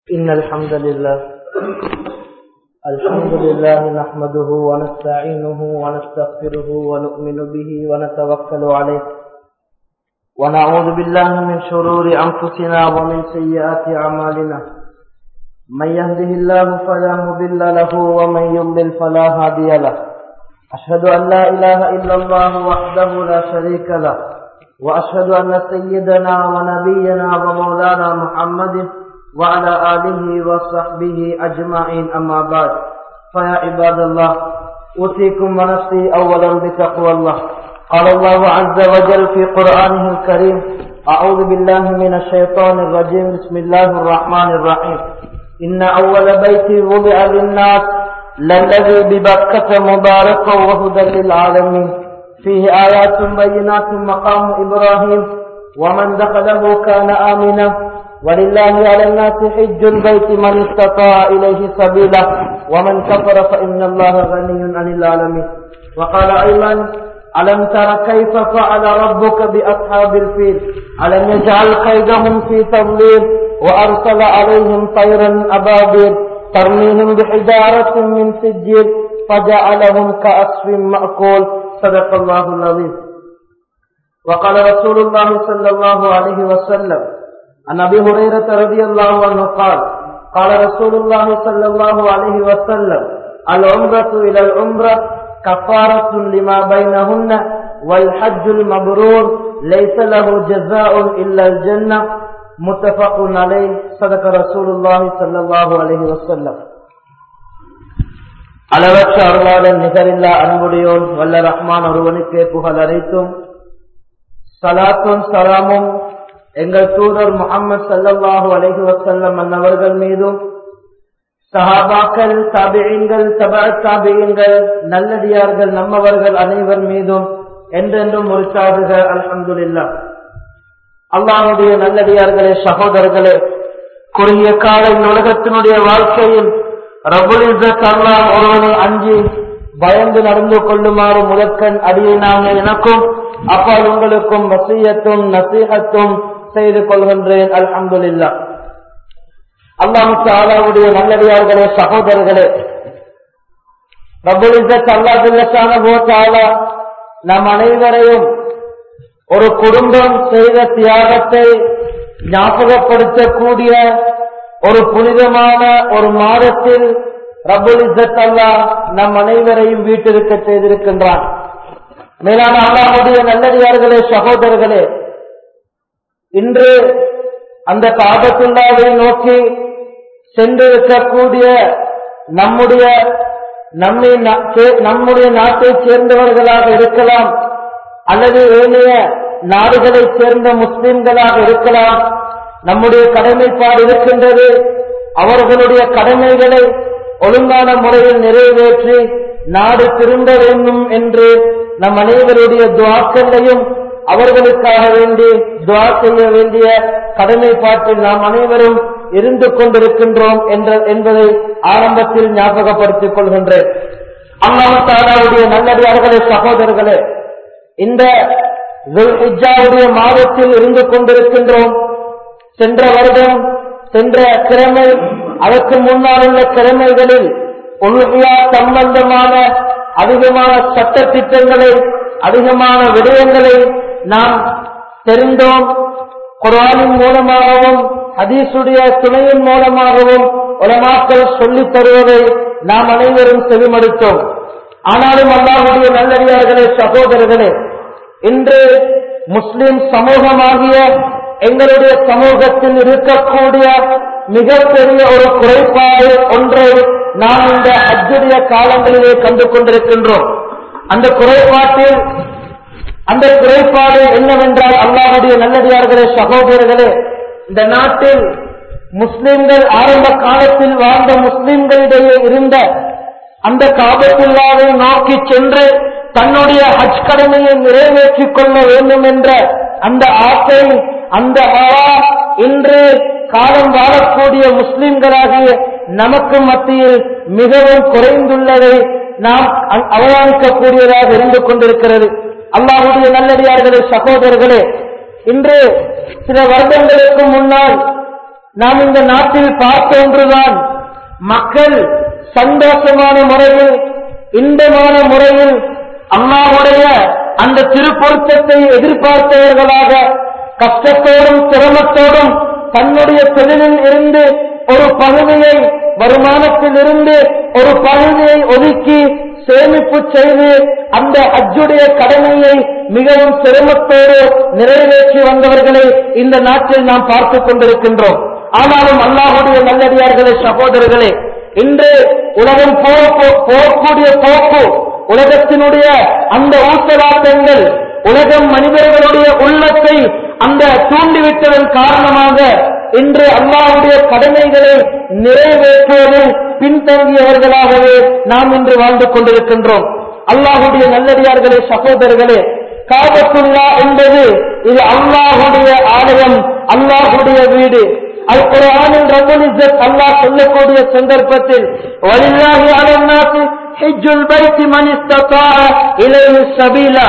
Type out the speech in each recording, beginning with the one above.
إن الحمد لله الحمد لله نحمده ونستعينه ونستغفره ونؤمن به ونتوكل عليه ونعوذ بالله من شرور أنفسنا ومن سيئات أعمالنا من يهده الله فلا مضل له ومن يضلل فلا هادي له أشهد أن لا إله إلا الله وحده لا شريك له وأشهد أن سيدنا ونبينا ومولانا محمد وعلى آله وصحبه أجمعين أما بعد فيا عباد الله أوصيكم ونفسي أولا بتقوى الله قال الله عز وجل في قرآنه الكريم أعوذ بالله من الشيطان الرجيم بسم الله الرحمن الرحيم إن أول بيت وضع للناس للذي ببكة مباركا وهدى للعالمين فيه آيات بينات مقام إبراهيم ومن دخله كان آمنا ولله على الناس حج البيت من استطاع إليه سبيلا ومن كفر فإن الله غني عن العالمين وقال أيضا ألم تر كيف فعل ربك بأصحاب الفيل ألم يجعل كيدهم في تضليل وأرسل عليهم طيرا أبابيل ترميهم بحجارة من سجيل فجعلهم كأصف مأكول صدق الله العظيم وقال رسول الله صلى الله عليه وسلم عن ابي هريره رضي الله عنه قال قال رسول الله صلى الله عليه وسلم العمرة إلى العمرة كفارة لما بينهن والحج المبرور ليس له جزاء إلا الجنة متفق عليه صدق رسول الله صلى الله عليه وسلم அளவற்ற அருளாளன் நிகரில்லா அன்புடையோன் வல்ல ரஹ்மான் ஒருவனுக்கே புகழ் அனைத்தும் சலாத்தும் சலாமும் எங்கள் தூதர் முகமது சல்லாஹூ அலஹி வசல்லம் அன்னவர்கள் மீதும் சஹாபாக்கள் தாபியங்கள் தபா தாபியங்கள் நல்லடியார்கள் நம்மவர்கள் அனைவர் மீதும் என்றென்றும் ஒரு சாதுகள் அலமதுல்லா அல்லாஹுடைய நல்லடியார்களே சகோதரர்களே குறுகிய கால உலகத்தினுடைய வாழ்க்கையில் ரபுல் இசத் அல்லாஹ் ஒருவனை அஞ்சி பயந்து நடந்து கொள்ளுமாறு முதற்கண் அடியினாங்க எனக்கும் அப்பால் உங்களுக்கும் வசியத்தும் நசீகத்தும் செய்து கொள்கின்றேன் அல்ஹம்துல்லா அல்லாஹு தாலாவுடைய நல்லடியார்களே சகோதரர்களே ரபுல் இசத் அல்லாஹால நம் அனைவரையும் ஒரு குடும்பம் செய்த தியாகத்தை ஞாபகப்படுத்தக்கூடிய ஒரு புனிதமான ஒரு மாதத்தில் ரபுல் இசத் அல்லா நம் அனைவரையும் வீட்டிருக்க செய்திருக்கின்றான் மேலான அல்லாஹுடைய நல்லடியார்களே சகோதரர்களே இன்று அந்த காபத்துள்ளாவை நோக்கி சென்றிருக்கக்கூடிய நம்முடைய நம்மை நம்முடைய நாட்டைச் சேர்ந்தவர்களாக இருக்கலாம் அல்லது ஏனைய நாடுகளைச் சேர்ந்த முஸ்லிம்களாக இருக்கலாம் நம்முடைய கடமைப்பாடு இருக்கின்றது அவர்களுடைய கடமைகளை ஒழுங்கான முறையில் நிறைவேற்றி நாடு திரும்ப வேண்டும் என்று நம் அனைவருடைய துவாக்களையும் அவர்களுக்காக வேண்டி துவா செய்ய வேண்டிய கடமைப்பாட்டில் நாம் அனைவரும் இருந்து கொண்டிருக்கின்றோம் என்ற என்பதை ஆரம்பத்தில் ஞாபகப்படுத்திக் கொள்கின்றேன் அல்லாஹாலாவுடைய நல்லடியார்களே சகோதரர்களே இந்த இஜாவுடைய மாதத்தில் இருந்து கொண்டிருக்கின்றோம் சென்ற வருடம் சென்ற கிழமை அதற்கு முன்னால் உள்ள கிழமைகளில் உண்மையா சம்பந்தமான அதிகமான சட்ட திட்டங்களை அதிகமான விடயங்களை நாம் தெரிந்தோம் குரானின் மூலமாகவும் ஹதீசுடைய துணையின் மூலமாகவும் உலமாக்கள் சொல்லித் தருவதை நாம் அனைவரும் செவிமடுத்தோம் ஆனாலும் அல்லாஹுடைய நல்லடியார்களே சகோதரர்களே இன்று முஸ்லிம் சமூகமாகிய எங்களுடைய சமூகத்தில் இருக்கக்கூடிய மிகப்பெரிய ஒரு குறைபாடு ஒன்றை நாம் இந்த அஜுடைய காலங்களிலே கண்டு கொண்டிருக்கின்றோம் அந்த குறைபாட்டில் அந்த குறைபாடு என்னவென்றால் அல்லாஹுடைய நல்லடியார்களே சகோதரர்களே இந்த நாட்டில் முஸ்லிம்கள் ஆரம்ப காலத்தில் வாழ்ந்த முஸ்லிம்களிடையே இருந்த அந்த காபத்துள்ளாவை நோக்கி சென்று தன்னுடைய ஹஜ் கடமையை நிறைவேற்றிக் கொள்ள வேண்டும் என்ற அந்த ஆசை அந்த இன்று காலம் வாழக்கூடிய முஸ்லிம்களாகிய நமக்கு மத்தியில் மிகவும் குறைந்துள்ளதை நாம் அவதானிக்கக்கூடியதாக இருந்து கொண்டிருக்கிறது அல்லாஹுடைய நல்லடியார்களே சகோதரர்களே இன்று சில வருடங்களுக்கு முன்னால் நாம் இந்த நாட்டில் பார்த்த ஒன்றுதான் மக்கள் சந்தோஷமான முறையில் இன்பமான முறையில் அம்மாவுடைய அந்த திருப்பொருத்தத்தை எதிர்பார்த்தவர்களாக கஷ்டத்தோடும் சிரமத்தோடும் தன்னுடைய தொழிலில் இருந்து ஒரு பகுதியை வருமானத்தில் இருந்து ஒரு பகுதியை ஒதுக்கி சேமிப்பு செய்து அந்த அஜுடைய கடமையை மிகவும் சிரமத்தோடு நிறைவேற்றி வந்தவர்களை இந்த நாட்டில் நாம் பார்த்துக் கொண்டிருக்கின்றோம் ஆனாலும் அல்லாஹுடைய நல்லடியார்களே சகோதரர்களே இன்று உலகம் போகக்கூடிய போக்கு உலகத்தினுடைய அந்த ஊசலாட்டங்கள் உலகம் மனிதர்களுடைய உள்ளத்தை அந்த தூண்டிவிட்டதன் காரணமாக இன்று அல்லாவுடைய கடமைகளை நிறைவேற்றுவதில் பின்தங்கியவர்களாகவே நாம் இன்று வாழ்ந்து கொண்டிருக்கின்றோம் அல்லாஹுடைய நல்லடியார்களே சகோதரர்களே காபத்துல்லா என்பது இது அல்லாஹுடைய ஆலயம் அல்லாஹுடைய வீடு அல் குரானில் ரபுல் இஸ்ஸத் அல்லாஹ் சொல்லக்கூடிய சந்தர்ப்பத்தில் வலில்லாஹி அலன்னாசி ஹிஜ்ஜுல் பைத்தி மன் இஸ்ததாஅ இலைஹி சபீலா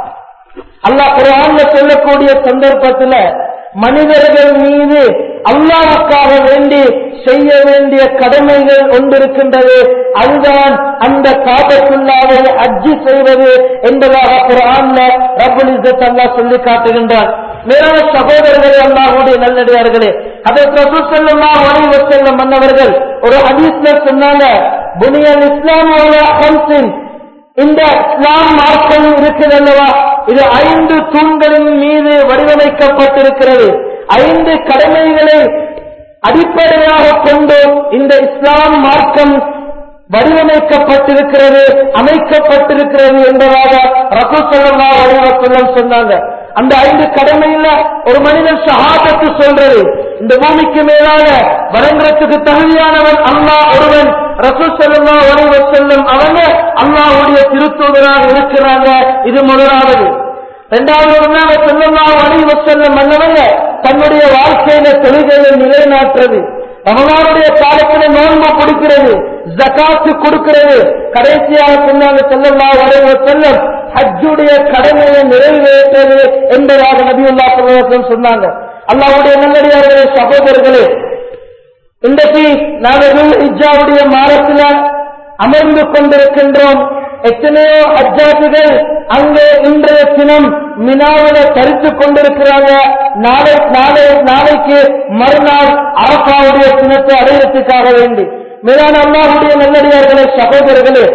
அல்லாஹ் குரான்ல சொல்லக்கூடிய சந்தர்ப்பத்தில் மனிதர்கள் மீது அல்லாவுக்காக வேண்டி செய்ய வேண்டிய கடமைகள் ஒன்றிருக்கின்றது அதுதான் அந்த காபத்துள்ளாவை அஜி செய்வது என்பதாக குரான்ல ரபுல் இஸ்ஸத் அல்லாஹ் சொல்லி காட்டுகின்றார் மேலான சகோதரர்களே அல்லாஹுடைய நல்லடியார்களே அதை ரசூல் ஸல்லல்லாஹு அலைஹி வஸல்லம் மன்னவர்கள் ஒரு ஹதீஸ்ல சொன்னாங்க புனியல் இஸ்லாம் ஹம்சின் இந்த இஸ்லாம் மார்க்கம் இருக்குது அல்லவா இது ஐந்து தூண்களின் மீது வடிவமைக்கப்பட்டிருக்கிறது ஐந்து கடமைகளை அடிப்படையாக கொண்டு இந்த இஸ்லாம் மார்க்கம் வடிவமைக்கப்பட்டிருக்கிறது அமைக்கப்பட்டிருக்கிறது என்பதாக ரசூ சொல்லா வடிவத்தெல்லாம் சொன்னாங்க அந்த ஐந்து கடமையில ஒரு மனிதன் ஷஹாதத்து சொல்றது இந்த பூமிக்கு மேலாக வழங்குறதுக்கு தகுதியானவன் அல்லாஹ் ஒருவன் ரசூல் செல்லா உரைவ செல்லும் அவங்க அல்லாஹுடைய திருத்தூதராக இருக்கிறாங்க இது முதலாவது இரண்டாவது ஒன்றாக செல்லல்லா உரைவ செல்லும் மன்னவங்க தன்னுடைய வாழ்க்கையில தொழுகையை நிலைநாட்டுறது ரமலானுடைய காலத்துல நோன்பு கொடுக்கிறது ஜகாத்து கொடுக்கிறது கடைசியாக சொன்னாங்க செல்லல்லா உரைவ செல்லும் ஹஜ்ஜுடைய கடமையை நிறைவேற்றது என்பதாக நபியுல்லா சொல்லவசம் சொன்னாங்க அல்லாவுடைய நல்லடியார்களே சகோதரர்களே இன்றைக்கு நாங்கள் இஜாவுடைய மாதத்துல அமர்ந்து கொண்டிருக்கின்றோம் எத்தனையோ அஜாத்துகள் அங்கே இன்றைய தினம் மினாவில தரித்துக் கொண்டிருக்கிறாங்க நாளை நாளை நாளைக்கு மறுநாள் அரசாவுடைய தினத்தை அடையறதுக்காக வேண்டி மேலான அல்லாஹுடைய நல்லடியார்களே சகோதரர்களே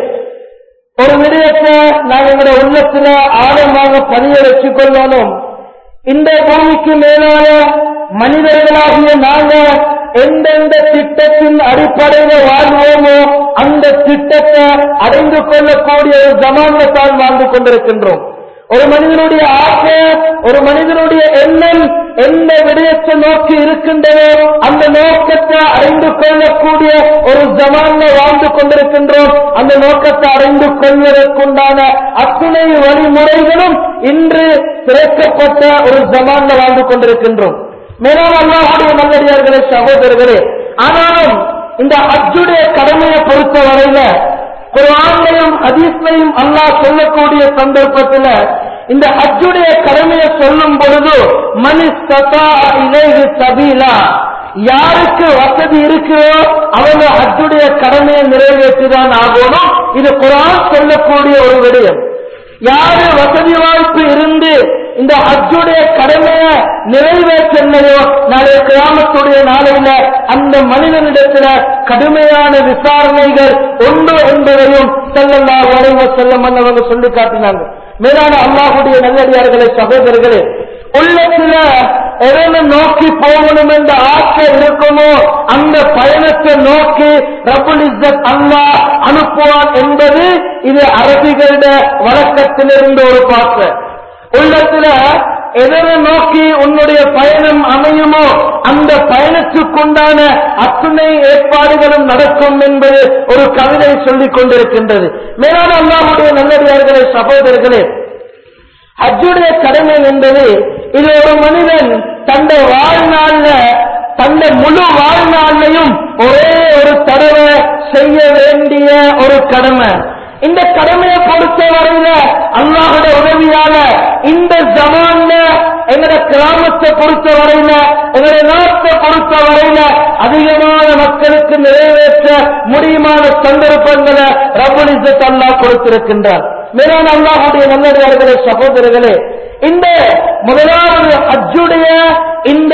ஒரு விடயத்தை நான் எங்களுடைய உள்ளத்துல ஆழமாக பதிய வச்சுக் கொள்ளணும் இந்த பூமிக்கு மேலான மனிதர்களாகிய நாங்க எந்தெந்த திட்டத்தின் அடிப்படையில வாழ்வோமோ அந்த திட்டத்தை அடைந்து கொள்ளக்கூடிய ஒரு ஜமானத்தால் வாழ்ந்து கொண்டிருக்கின்றோம் ஒரு மனிதனுடைய ஆசை ஒரு மனிதனுடைய எண்ணம் எந்த விடயத்தை நோக்கி இருக்கின்றதோ அந்த நோக்கத்தை அறிந்து கொள்ளக்கூடிய ஒரு ஜமான்ல வாழ்ந்து கொண்டிருக்கின்றோம் அந்த நோக்கத்தை அறிந்து கொள்வதற்குண்டான அத்துணை வழிமுறைகளும் இன்று திறக்கப்பட்ட ஒரு ஜமான்ல வாழ்ந்து கொண்டிருக்கின்றோம் மேலும் அல்லாஹுடைய நல்லடியார்களே சகோதரர்களே ஆனாலும் இந்த அஜுடைய கடமையை பொறுத்தவரையில குரான்லையும் ஹதீஸ்லையும் அல்லாஹ் சொல்லக்கூடிய சந்தர்ப்பத்தில் இந்த ஹஜ்ஜுடைய கடமையை சொல்லும் பொழுது மனி சதா இலேஹு சபீலா யாருக்கு வசதி இருக்குதோ அவங்க ஹஜ்ஜுடைய கடமையை நிறைவேற்றிதான் ஆகணும் இது குரான் சொல்லக்கூடிய ஒரு விடயம் யாரு வசதி வாய்ப்பு இருந்து இந்த ஹஜ்ஜுடைய கடமையை நிறைவேற்றலையோ நாளைய கிராமத்துடைய நாளையில அந்த மனிதனிடத்துல கடுமையான விசாரணைகள் உண்டு என்பதையும் செல்லல்லா வரைவ செல்லம் அவங்க சொல்லி காட்டினாங்க மேலான அல்லாஹுடைய நல்லடியார்களே சகோதரர்களே உள்ளத்துல எதனை நோக்கி போகணும் என்ற ஆசை இருக்குமோ அந்த பயணத்தை நோக்கி ரபுல் இஸ்ஸத் அல்லாஹ் அனுப்புவான் என்பது இது அரபிகளுடைய வழக்கத்திலிருந்து ஒரு பாச உள்ளத்துல எதனை நோக்கி உன்னுடைய பயணம் அமையுமோ அந்த பயணத்துக்குண்டான அத்துணை ஏற்பாடுகளும் நடக்கும் என்பது ஒரு கவிதை சொல்லிக் கொண்டிருக்கின்றது மேலான அல்லாஹுடைய நல்லடியார்களே சகோதரர்களே ஹஜ்ஜுடைய கடமை என்பது இது ஒரு மனிதன் தந்த வாழ்நாள்ல தந்த முழு வாழ்நாளையும் ஒரே ஒரு தடவை செய்ய வேண்டிய ஒரு கடமை இந்த கடமையை பொறுத்த வரையில அல்லாஹோட உதவியால இந்த ஜமான்ல எங்கட கிராமத்தை பொறுத்த வரையில எங்கட நாட்டை பொறுத்த வரையில அதிகமான மக்களுக்கு நிறைவேற்ற முடியுமான சந்தர்ப்பங்களை ரபுலிசத் அல்லாஹ் கொடுத்திருக்கின்றார் மேலான அல்லாஹுடைய நல்லடியார்களே சகோதரர்களே இந்த முதலாவது ஹஜ்ஜுடைய இந்த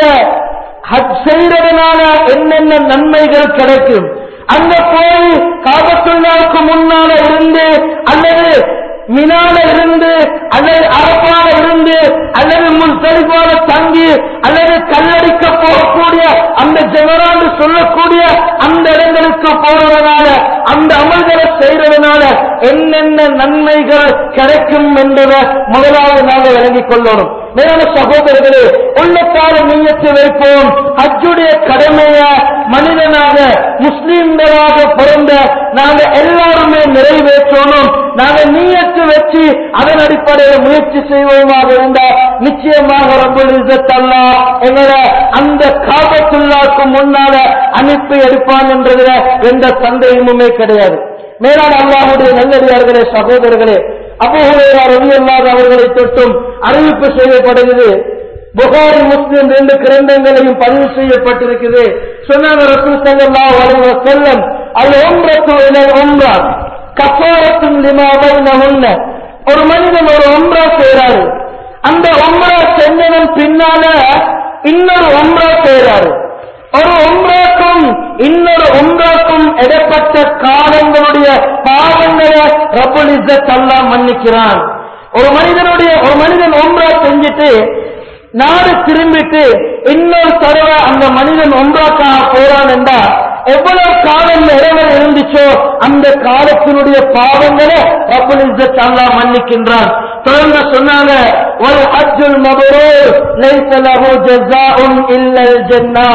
ஹஜ் செய்யறதுனால என்னென்ன நன்மைகள் கிடைக்கும் அங்க போய் காபத்துள்ளாவுக்கு முன்னால இருந்து அல்லது மினால இருந்து அல்லது அரப்பால இருந்து அல்லது முன்சரிப்பால தங்கி அல்லது கல்லடிக்க போகக்கூடிய அந்த ஜெவரான்னு சொல்லக்கூடிய அந்த இடங்களுக்கு போறதுனால அந்த அமல்களை செய்யறதுனால என்னென்ன நன்மைகள் கிடைக்கும் என்பதை முதலாவது நாங்கள் விளங்கிக் கொள்ளணும் மேலான சகோதரர்களே உள்ளத்தால நீயத்து வைப்போம் ஹஜ்ஜுடைய கடமைய மனிதனாக முஸ்லீம்களாக பிறந்த நாங்க எல்லாருமே நிறைவேற்றணும் நாங்க நீயத்து வச்சு அதன் அடிப்படையில் முயற்சி செய்வோமாக இருந்தால் நிச்சயமாக ரப்பல் இஸ்ஸத் அல்லாஹ் எங்களை அந்த காபத்துல்லாக்கு முன்னால அனுப்பி எடுப்பான் என்றதுல எந்த சந்தேகமுமே கிடையாது மேலான அல்லாஹுடைய நல்லடியார்களே சகோதரர்களே அபுஹுரேரா ரலியல்லாஹு அவர்களை தொட்டும் அறிவிப்பு செய்யப்படுகிறது புகாரி முஸ்லிம் ரெண்டு கிரந்தங்களையும் பதிவு செய்யப்பட்டிருக்குது சொன்னாங்க ரசூல் ஸல்லல்லாஹு அலைஹி வஸல்லம் அல் உம்ரத்து இலல் உம்ரா கஃபாரத்துன் லிமா பைனஹுன்ன ஒரு மனிதன் ஒரு உம்ரா செய்றாரு அந்த உம்ரா செஞ்சதன் பின்னால இன்னொரு உம்ரா செய்றாரு ஒரு உம்ராக்கும் இன்னொரு உம்ராக்கும் இடப்பட்ட காலங்களுடைய பாவங்களை ரபுல் இஸ்ஸத் அல்லாஹ் மன்னிக்கிறான் ஒரு மனிதனுடைய ஒரு மனிதன் உம்ரா செஞ்சுட்டு நாடு திரும்பிட்டு இன்னொரு தடவை அந்த மனிதன் ஒன்றாக்காக போறான் என்றா எவ்வளவு காலம் இறைவன் இருந்துச்சோ அந்த காலத்தினுடைய பாவங்களை ரபுல் இஸ்ஸத் அல்லாஹ் மன்னிக்கின்றான் தொடர்ந்து சொன்னாங்க வல் ஹஜ்ஜுல் மபரூர் லைஸ லஹு ஜஸாஉன் இல்லல் ஜன்னah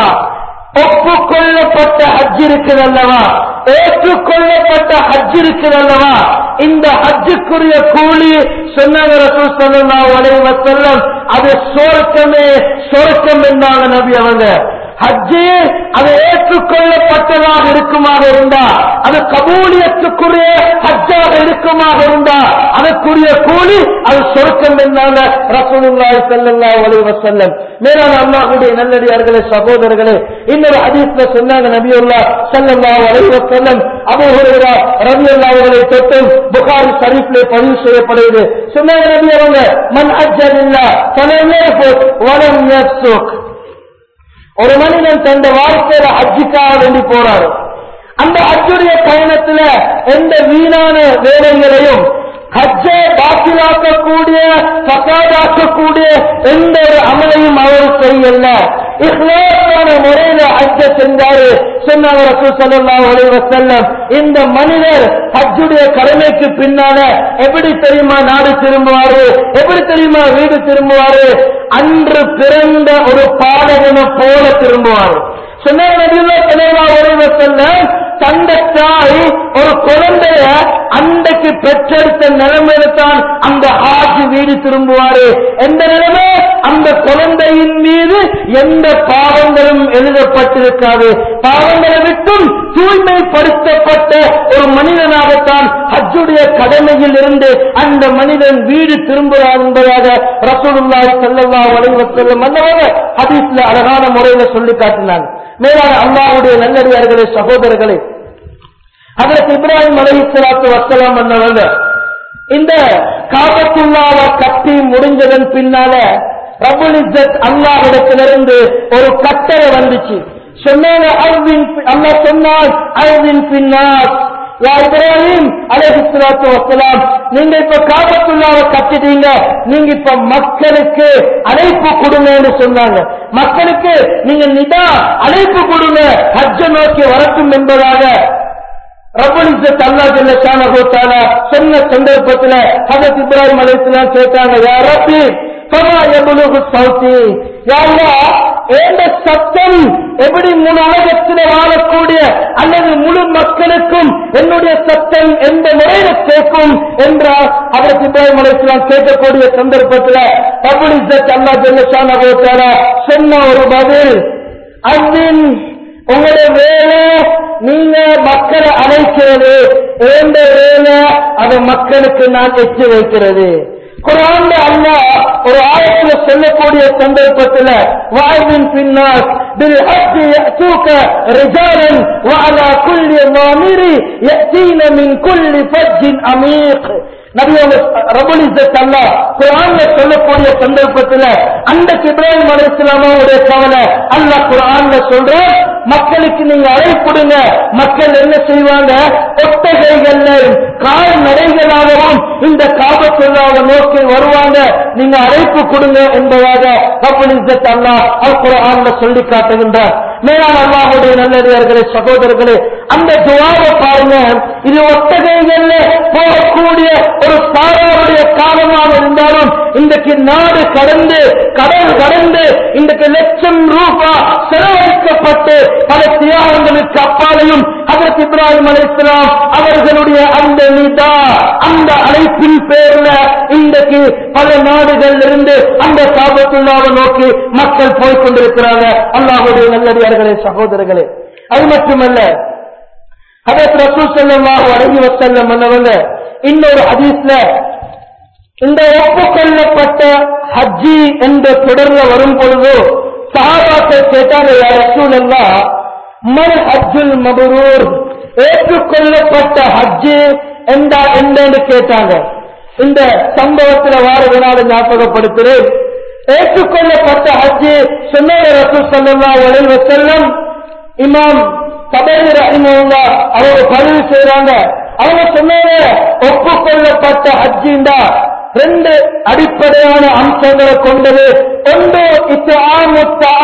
ஒப்புக்கொள்ளப்பட்ட ஹஜ் இருக்குது அல்லவா ஏற்றுக்கொள்ளப்பட்ட ஹஜ் இருக்குது அல்லவா இந்த ஹஜ்ஜுக்குரிய கூலி சொன்னாங்க ரசூல் ஸல்லல்லாஹு அலைஹி வஸல்லம் அது சொர்க்கமே சொர்க்கம் என்றாங்க நபி அவங்க ஹஜ்ஜு அது ஏற்றுக்கொள்ளப்பட்டதாக இருக்குமாக இருந்தா அது கபூலியத்துக்குரிய ஹஜ்ஜாக இருக்குமாக இருந்தா அதற்குரிய கூலி அது சொர்க்கம் என்றாங்க ரசூலுல்லாஹி ஸல்லல்லாஹு அலைஹி வஸல்லம் மேலான அல்லாஹ்வுடைய நல்லடியார்களே சகோதரர்களே இன்னொரு ஹதீஸ்ல சொன்னாங்க நபியுல்லாஹ் ஸல்லல்லாஹு அலைஹி வஸல்லம் அபூ ஹுரைரா ரலியல்லாஹு அவர்களை தொட்டு புகாரி ஷரீஃப்ல பதிவு செய்யப்படுகிறது சொன்னாங்க நபி அவங்க மன் அஜ்ஜலில்லா ஃபலம் யஃபுத் வலம் யஃப்சுக் ஒரு மனிதன் தந்த வாழ்க்கையில ஹஜ்ஜுக்காக வேண்டி போறாரு அந்த ஹஜ்ஜுடைய பயணத்துல எந்த வீணான வேலைகளையும் ஹஜ்ஜை பாக்கிலாக்கக்கூடிய பசாதாக்கக்கூடிய எந்த ஒரு அமலையும் அவர் செய்யல இஸ்லாமான முறையில ஹஜ்ஜ செஞ்சாரு சொன்னாங்க ரசூல் ஸல்லல்லாஹு அலைஹி வஸல்லம் இந்த மனிதர் ஹஜ்ஜுடைய கடமைக்கு பின்னால எப்படி தெரியுமா நாடு திரும்புவாரு எப்படி தெரியுமா வீடு திரும்புவாரு அன்று பிறந்த ஒரு பாடகனை போல திரும்புவார் சொன்னாங்க நபியுல்லாஹ் ஸல்லல்லாஹு அலைஹி வஸல்லம் தந்த தாய் ஒரு குழந்தைய அன்றைக்கு பெற்றெடுத்த நிலைமையில தான் அந்த ஆட்சி வீடு திரும்புவாரு எந்த நிலைமை அந்த குழந்தையின் மீது எந்த பாவங்களும் எழுதப்பட்டிருக்காது பாவங்களை விட்டும் தூய்மைப்படுத்தப்பட்ட ஒரு மனிதனாகத்தான் ஹஜ்ஜுடைய கடமையில் இருந்து அந்த மனிதன் வீடு திரும்புகிறார் என்பதாக ரசூலுல்லாஹி ஸல்லல்லாஹு அலைஹி வஸல்லம் அன்னவங்க ஹதீஸ்ல அழகான முறையில சொல்லி காட்டினாங்க மேலான அல்லாஹ்வுடைய நல்லடியார்களே சகோதரர்களே அதற்கு இப்ராஹிம் அலைஹிஸ்ஸலாத்து வஸ்ஸலாம் பண்ணவங்க இந்த காபத்துல்லாவை கட்டி முடிஞ்சதன் பின்னால ரபுல் இஸ்ஸத் அல்லாஹ்விடத்திலிருந்து ஒரு கட்டளை வந்துச்சு சொன்னாங்க அல்வின் அல்லாஹ் சொன்னால் அல்வின் பின்னாஸ் யா இப்ராஹிம் அலைஹிஸ்ஸலாத்து வஸ்ஸலாம் நீங்க இப்ப காபத்துல்லாவை கட்டிட்டீங்க நீங்க இப்ப மக்களுக்கு அழைப்பு கொடுங்கன்னு சொன்னாங்க மக்களுக்கு நீங்க நிதா அழைப்பு கொடுங்க ஹஜ்ஜ நோக்கி வரட்டும் என்பதாக ரப்பனிசத் அல்லா ஜல்ல ஷானஹு தஆலா சொன்ன சந்தர்ப்பத்துல ஹஜரத் இப்ராஹிம் அலைஹிஸ்ஸலாம் கேட்டாங்க யா ரப்பி ஃபமா யபுலுகு சௌதி யா அல்லாஹ் ஏந்த சத்தம் எப்படி முழு உலகத்தில் வாழக்கூடிய அல்லது முழு மக்களுக்கும் என்னுடைய சத்தம் எந்த முறையில கேட்கும் என்றால் ஹஜரத் இப்ராஹிம் அலைஹிஸ்ஸலாம் கேட்கக்கூடிய சந்தர்ப்பத்துல ரப்பனிசத் அல்லா ஜல்ல ஷானஹு தஆலா சொன்ன ஒரு பதில் அன்பின் உங்களுடைய வேலை நீங்க மக்களை அழைக்கிறது ஏந்த வேலை அதை மக்களுக்கு நான் எச்சு வைக்கிறது குரான் அல்லாஹ் ஒரு ஆயத்துல சொல்லக்கூடிய சந்தர்ப்பத்துல வாழ்வின் பின்னால் بالحق يأتوك رجالا وعلى كل ضامر يأتين من كل فج عميق நபியோட ரபுல் இஸ்ஸத் அல்லாஹ் குர்ஆன்ல சொல்லக்கூடிய சந்தர்ப்பத்துல அந்த இப்ராஹிம் அலைஹிஸ்ஸலாமோட கவலை அல்லாஹ் குர்ஆன்ல சொல்றான் மக்களுக்கு நீங்க அழைப்புடுங்க மக்கள் என்ன செய்வாங்க ஒட்டகைகள்ல கால் நடைகளாகவும் இந்த காபத்துள்ளாவை நோக்கி வருவாங்க நீங்க அழைப்பு கொடுங்க என்பதாக ரபுல் இஸ்ஸத் அல்லாஹ் அல் குர்ஆன்ல சொல்லி காட்டுகின்றார் மேலான அல்லாஹுடைய நல்லடியார்களே சகோதரர்களே அந்த துவாவை பாருங்க இது ஒட்டகைகள்ல போகக்கூடிய ஒரு சாராருடைய காலமாக இருந்தாலும் இன்றைக்கு நாடு கடந்து கடல் கடந்து இன்றைக்கு லட்சம் ரூபாய் செலவழிக்கப்பட்டு பல தியாகங்களுக்கு அப்பாலையும் அதற்கு இப்ராஹிம் அலைஹிஸ்ஸலாம் அவர்களுடைய அந்த நிதா அந்த அழைப்பின் பேர்ல இன்றைக்கு பல நாடுகள் இருந்து அந்த காபத்துள்ளாவை நோக்கி மக்கள் போய் கொண்டிருக்கிறாங்க அல்லாஹுடைய நல்லடியார்களே சகோதரர்களே அது மட்டுமல்ல அதற்கு ரசூல் ஸல்லல்லாஹு அலைஹி வஸல்லம் என்னவங்க இன்னொரு ஹதீஸ்ல இந்த ஒப்புக்கொள்ளப்பட்ட ஹஜ்ஜி என்ற தொடர்ல வரும் பொழுது சஹாபாக்கள் கேட்டாங்க யா ரசூலல்லாஹ் மல் ஹஜ்ஜுல் மபரூர் ஏற்றுக்கொள்ளப்பட்ட ஹஜ்ஜு என்றா என்னன்னு கேட்டாங்க இந்த சம்பவத்துல வாரதுனால ஞாபகப்படுத்துறேன் ஏற்றுக்கொள்ளப்பட்ட ஹஜ்ஜு சொன்ன ரசூல் ஸல்லல்லாஹு அலைஹி வஸல்லம் இமாம் தபரி ரஹிமஹுல்லா அவங்க பதிவு செய்றாங்க அவங்க சொன்னாங்க ஒப்புக்கொள்ளப்பட்ட ஹஜ்ஜிண்டா ரெண்டு அடிப்படையான அம்சங்களை கொண்டது ஒன்று இத்தாம்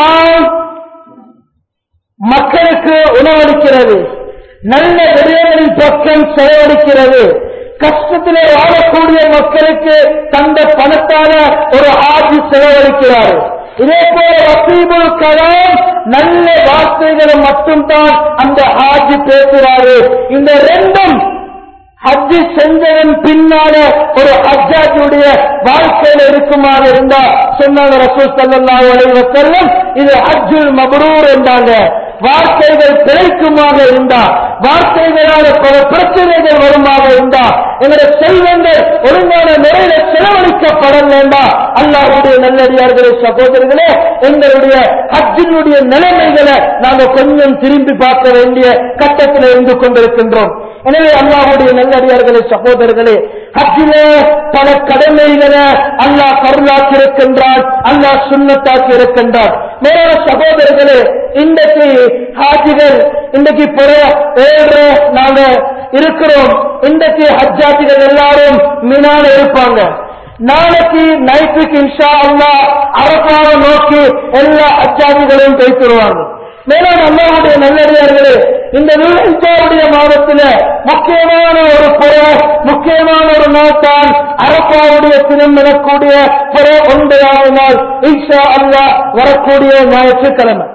மக்களுக்கு உணவளிக்கிறது நல்ல விடயங்களின் பக்கம் செலவழிக்கிறது கஷ்டத்திலே வாழக்கூடிய மக்களுக்கு தந்த பணத்தால ஒரு ஆட்சி செலவழிக்கிறார் இதே போல வசீபுல் கலாம் நல்ல வார்த்தைகளை மட்டும்தான் அந்த ஆட்சி பேசுறாரு இந்த ரெண்டும் ஹஜ்ஜி செஞ்சவன் பின்னால ஒரு ஹஜ்ஜாஜுடைய வாழ்க்கையில இருக்குமாக இருந்தா சொன்னாங்க ரசூல் ஸல்லல்லாஹு அலைஹி வஸல்லம் இது ஹஜ்ஜுல் மப்ரூர் என்றாங்க வார்த்தைகள் பிழைக்குமாக இருந்தா வார்த்தைகளால பல பிரச்சனைகள் வருமாக இருந்தா எங்களுடைய செல்வங்கள் ஒழுங்கான முறையில செலவழிக்கப்பட வேண்டாம் அல்லாஹ்வுடைய நல்லடியார்களே சகோதரர்களே எங்களுடைய ஹஜ்ஜினுடைய நிலைமைகளை நாங்க கொஞ்சம் திரும்பி பார்க்க வேண்டிய கட்டத்தில் இருந்து கொண்டிருக்கின்றோம் எனவே அல்லாஹுடைய நல்லடியார்களே சகோதரர்களே ஹஜ்ஜிலே பல கடமைகளை அல்லாஹ் கருளாக்கி இருக்கின்றான் அல்லாஹ் சுண்ணத்தாக்கி இருக்கின்றான் மேலான சகோதரர்களே இன்றைக்கு ஹாஜிகள் இன்றைக்கு பிற ஏழு நாங்க இருக்கிறோம் இன்றைக்கு ஹஜ்ஜாஜிகள் எல்லாரும் மினால இருப்பாங்க நாளைக்கு நைட்டுக்கு இன்ஷா அல்லாஹ் அரபாவை நோக்கி எல்லா ஹஜ்ஜாஜிகளையும் பேசிடுவாங்க மேலும் அல்லாவுடைய நல்லடியார்களே இந்த நுழைஞ்சாவுடைய மாதத்துல முக்கியமான ஒரு புற முக்கியமான ஒரு நாட்டால் அரப்பாவுடைய தினம் எனக்கூடிய புற ஒன்பதாவது நாள் இன்ஷா அல்லாஹ் வரக்கூடிய ஞாயிற்றுக்கிழமை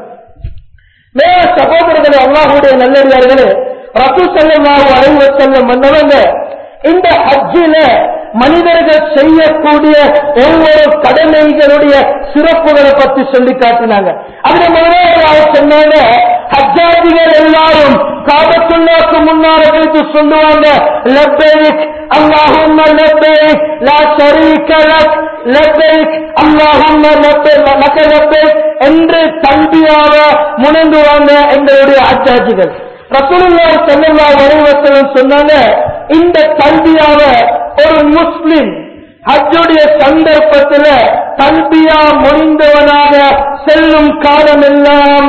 மேல சகோதரர்களே அல்லாஹுடைய நல்லடியார்களே ரசூ செல்லமாக அழைவ செல்லும் வந்தவங்க இந்த ஹஜ்ஜில மனிதர்கள் செய்யக்கூடிய ஒவ்வொரு கடமைகளுடைய சிறப்புகளை பத்தி சொல்லி காட்டினாங்க அதுல முதலாவதாக சொன்னாங்க ஹஜ்ஜாதிகள் எல்லாரும் காபத்துள்ளாக்கு முன்னால வைத்து சொல்லுவாங்க லப்பைக் அல்லாஹும்ம லப்பைக் லா ஷரீக லக் லப்பைக் அல்லாஹும்ம லப்பைக் லக லப்பைக் என்று தல்பியாக முணங்குவாங்க எங்களுடைய ஹஜ்ஜாஜிகள் ரசூலுல்லாஹி ஸல்லல்லாஹு அலைஹி வஸல்லம் சொன்னாங்க இந்த கல்வியாவ ஒரு முஸ்லிம் ஹஜ்ஜுடைய சந்தர்ப்பத்தில் கல்வியா முடிந்தவனாக செல்லும் காலமெல்லாம்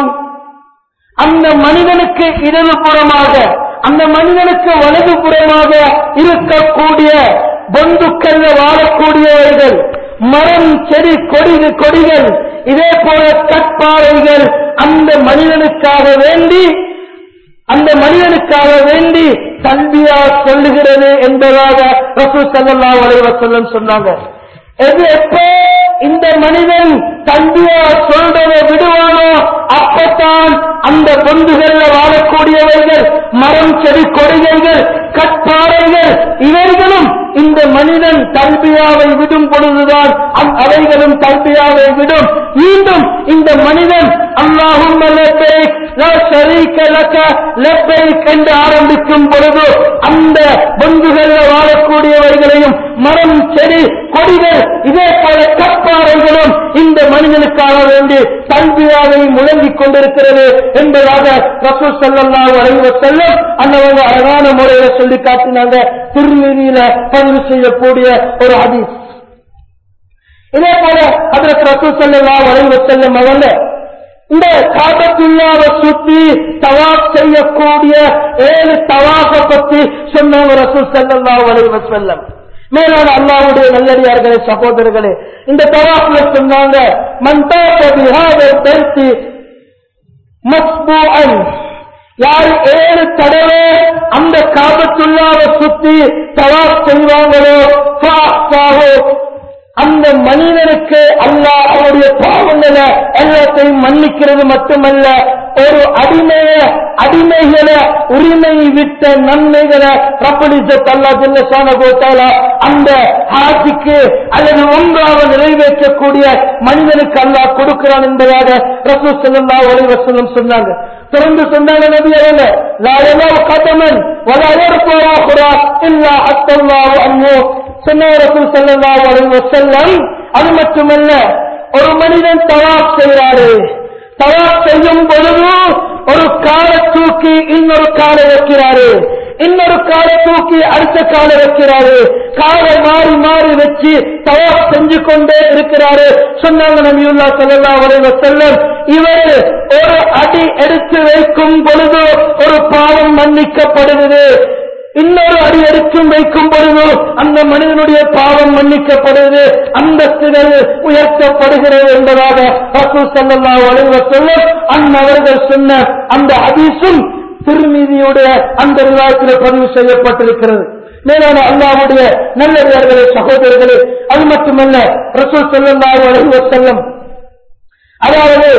அந்த மனிதனுக்கு இடதுபுறமாக அந்த மனிதனுக்கு வலதுபுறமாக இருக்கக்கூடிய பந்துக்கள்ல வாழக்கூடியவர்கள் மரம் செடி கொடி கொடிகள் இதே போல கற்பாறைகள் அந்த மனிதனுக்காக வேண்டி அந்த மனிதனுக்காக வேண்டி தல்பியா சொல்லுகிறது என்பதாக ரசூல் ஸல்லல்லாஹு அலைஹி வஸல்லம் சொன்னாங்க எது எப்ப இந்த மனிதன் தல்பியா சொல்றதை விடுவானோ அப்பத்தான் அந்த பொந்துகள்ல வாழக்கூடியவர்கள் மரம் செடி கொடிகைகள் கற்பாறைகள் இவைகளும் இந்த மனிதன் தல்பியாவை விடும் பொழுதுதான் அந்- அவைகளும் தல்பியாவை விடும் மீண்டும் இந்த மனிதன் அல்லாஹும் லா ஷரீக லக லப்பைக் என்று ஆரம்பிக்கும் பொழுது அந்த பந்துகள்ல வாழக்கூடியவர்களையும் மரம் செடி கொடிகள் இதே போல கற்பாறைகளும் இந்த மனிதனுக்காக வேண்டி தன்பியாவை முழங்கிக் கொண்டிருக்கிறது என்பதாக ரசூல் ஸல்லல்லாஹு அலைஹி வஸல்லம் அன்னவங்க அழகான முறையில சொல்லி காட்டினாங்க திருமதியில பதிவு செய்யக்கூடிய ஒரு ஹதீஸ் இதே போல அதற்கு ரசூல் ஸல்லல்லாஹு அலைஹி வஸல்லம் அவங்க இந்த காபத்துள்ளாவை சுத்தி தவாப் செய்யக்கூடிய ஏழு தவாஃப பத்தி சொன்னாங்க ரசூல் ஸல்லல்லாஹு அலைஹி வஸல்லம் மேலான அல்லாஹ்வுடைய நல்லடியார்களே சகோதரர்களே இந்த தவாஃப்ல சொன்னாங்க மன்தாப பிஹாத பைத்தி மஸ்பூஅன் யார் ஏழு தடவை அந்த காபத்துள்ளாவை சுத்தி தவாப் செய்வாங்களோ ஃபஅஃபாஹு அந்த மனிதனுக்கு அல்லாஹ் அவருடைய பாவங்களை எல்லாத்தையும் மன்னிக்கிறது மட்டுமல்ல ஒரு அடிமைய அடிமைகளை உரிமை விட்ட நன்மைகளை ரப்பலிசத் அல்லா ஜில்லசான கோத்தாலா அந்த ஹாஜிக்கு அல்லது ஒன்றாக நிறைவேற்றக்கூடிய மனிதனுக்கு அல்லாஹ் கொடுக்கிறான் என்பதாக ரசூல் ஸல்லல்லாஹு அலைஹி வஸல்லம் சொன்னாங்க தொடர்ந்து சொன்னாங்க நபி அவங்க லா யலவு கதமன் வலா யர்ஃபு ஆஹிரா இல்லா அத்தல்லாஹு அன்ஹு சொன்ன ரசூல் ஸல்லல்லாஹு அலைஹி வஸல்லம் அது மட்டுமல்ல ஒரு மனிதன் தவாப் செய்கிறாரு தவாப் செய்யும் பொழுது ஒரு காலை தூக்கி இன்னொரு காலை வைக்கிறாரு இன்னொரு காலை தூக்கி அடுத்த காலை வைக்கிறாரு காலை மாறி மாறி வச்சு தவாப் செஞ்சு கொண்டே இருக்கிறாரு சொன்னாங்க நபியுல்லா ஸல்லல்லாஹு அலைஹி வஸல்லம் இவர் ஒரு அடி எடுத்து வைக்கும் பொழுது ஒரு பாவம் மன்னிக்கப்படுகிறது இன்னொரு அடி எடுக்கும் வைக்கும் பொழுது அந்த மனிதனுடைய பாவம் மன்னிக்கப்படுகிறது அந்தஸ்துகள் உயர்த்தப்படுகிறது என்பதாக ரசூல் ஸல்லல்லாஹு அலைஹி வஸல்லம் அன்னவர்கள் சொன்ன அந்த ஹதீஸும் திருமீதியுடைய அந்த விவாதத்தில் பதிவு செய்யப்பட்டிருக்கிறது மேலான அல்லாஹ்வுடைய நல்லடியார்களே சகோதரர்களே அது மட்டுமல்ல ரசூல் ஸல்லல்லாஹு அலைஹி வஸல்லம் அதாவது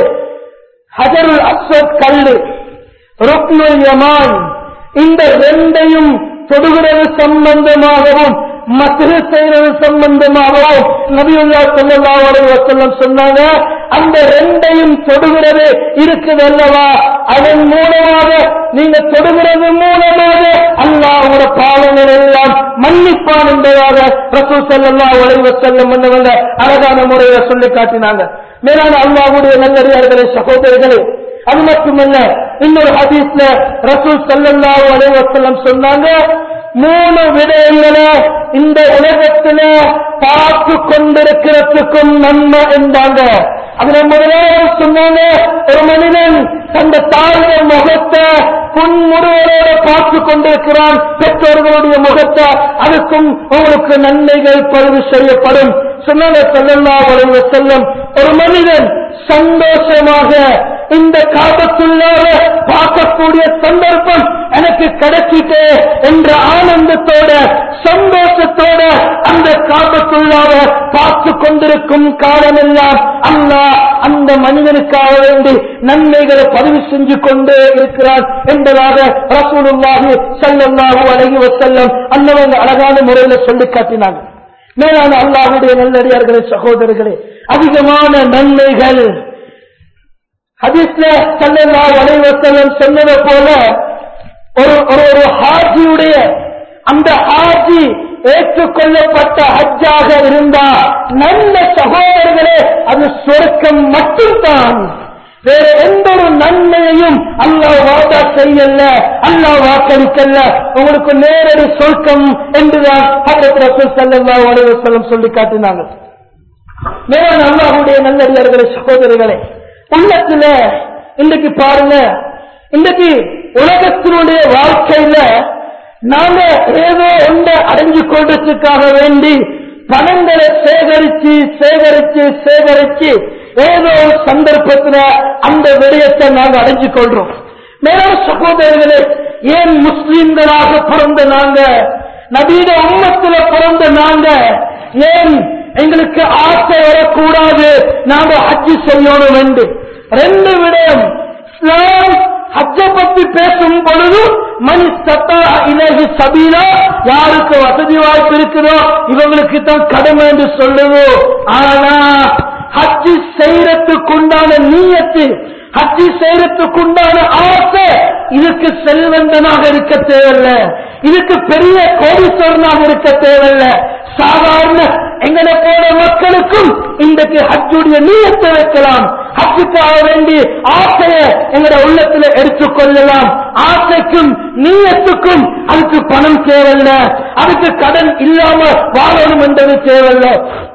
ஹஜருல் அஸ்வத் கல்லு ருக்னுல் யமான் இந்த ரெண்டையும் தொடுகிறது சம்பந்தமாகவும் மசுகு செய்வது சம்பந்தமாகவும் நபியுல்லா ஸல்லல்லாஹு அலைஹி வஸல்லம் சொன்னாங்க அந்த ரெண்டையும் தொடுகிறது இருக்குது அல்லவா அதன் மூலமாக நீங்க தொடுகிறது மூலமாக அல்லாஹ் உங்களோட பாவங்கள் எல்லாம் மன்னிப்பான் என்பதாக ரசூல் ஸல்லல்லாஹு அலைஹி வஸல்லம் என்னவங்க அழகான முறையில சொல்லி காட்டினாங்க மேலான அல்லாஹ்வுடைய நல்லடியார்களே சகோதரர்களே அது மட்டுமல்ல இன்னொரு ஹதீஸ்ல ரசூல் ஸல்லல்லாஹு அலைஹி வஸல்லம் சொன்னாங்க மூணு விடயங்களை இந்த உலகத்துல பார்த்து கொண்டிருக்கிறதுக்கும் நன்மை என்றாங்க அதுல முதலாவது சொன்னாங்க ஒரு மனிதன் தந்த தாழ்ந்த முகத்தை புன்முறுவலோட பார்த்து கொண்டிருக்கிறான் பெற்றோர்களுடைய முகத்தை அதுக்கும் உங்களுக்கு நன்மைகள் பதிவு செய்யப்படும் சொன்னாங்க ஸல்லல்லாஹு அலைஹி வஸல்லம் ஒரு மனிதன் சந்தோஷமாக இந்த காபத்துள்ளாக பார்க்கக்கூடிய சந்தர்ப்பம் எனக்கு கிடைச்சிட்டு என்ற ஆனந்தத்தோட சந்தோஷத்தோட அந்த காபத்துள்ளாக பார்த்து கொண்டிருக்கும் காலமெல்லாம் அல்லாஹ் அந்த மனிதனுக்காக வேண்டி நன்மைகளை பதிவு செஞ்சு கொண்டே இருக்கிறார் என்பதாக ரசூலுல்லாஹி ஸல்லல்லாஹு அலைஹி வஸல்லம் அன்னவங்க அழகான முறையில சொல்லி காட்டினாங்க மேலான அல்லாஹ்வுடைய நல்லடியார்களே சகோதரர்களே அதிகமான நன்மைகள் ஹதீஸ்ல ஸல்லல்லாஹு அலைஹி வஸல்லம் சொன்னது போல ஒரு ஒரு ஒரு ஹாஜியுடைய அந்த ஹாஜி ஏற்றுக்கொள்ளப்பட்ட ஹஜ்ஜாக இருந்தா நல்ல சகோதரர்களே அது சொர்க்கம் மட்டும்தான் வேற எந்த ஒரு நன்மையையும் அல்லாஹ் வாதா செய்யல அல்லாஹ் வாக்களிக்கல்ல உங்களுக்கு நேரடி சொர்க்கம் என்றுதான் ஹஜ்ரத் ரசூல் ஸல்லல்லாஹு அலைஹி வஸல்லம் சொல்லி காட்டினாங்க மேலான அல்லாஹ்வுடைய நல்லடியார்களே சகோதரர்களே உள்ளத்துல இன்னைக்கு பாருங்க இன்னைக்கு உலகத்தினுடைய வாழ்க்கையில நாம ஏதோ ஒன்றை அடைஞ்சு கொள்றதுக்காக வேண்டி பணங்களை சேகரிச்சு சேகரிச்சு சேகரிச்சு ஏதோ ஒரு சந்தர்ப்பத்துல அந்த விடயத்தை நாங்க அடைஞ்சு கொள்றோம் மேலும் சகோதரர்களே ஏன் முஸ்லிம்களாக பிறந்த நாங்க நவீன உம்மத்துல பிறந்த நாங்க ஏன் எங்களுக்கு ஆசை வரக்கூடாது நாம ஹஜ்ஜி செய்யணும் என்று ரெண்டு விடயம் இஸ்லாம் ஹஜ்ஜை பத்தி பேசும் பொழுது மணி சத்தா இலகு சபீலா யாருக்கு வசதி வாய்ப்பு இருக்குதோ இவங்களுக்கு தான் கடமை என்று சொல்லுது ஆனா ஹஜ்ஜி செய்யறதுக்கு உண்டான நீயத்து ஹஜ்ஜி செய்யறதுக்கு உண்டான ஆசை இதுக்கு செல்வந்தனாக இருக்க தேவையில்ல இதுக்கு பெரிய கோடீஸ்வரனாக இருக்க தேவையில்ல சாதாரண எங்களை போல மக்களுக்கும் இன்றைக்கு ஹஜ்ஜுடைய நீயத்தை வைக்கலாம் ஹஜ்ஜுக்காக வேண்டி ஆசையை எங்கட உள்ளத்துல எடுத்துக்கொள்ளலாம் ஆசைக்கும் நீயத்துக்கும் அதுக்கு பணம் தேவையில்ல அதுக்கு கடன் இல்லாம வாழணும் என்பது தேவையில்ல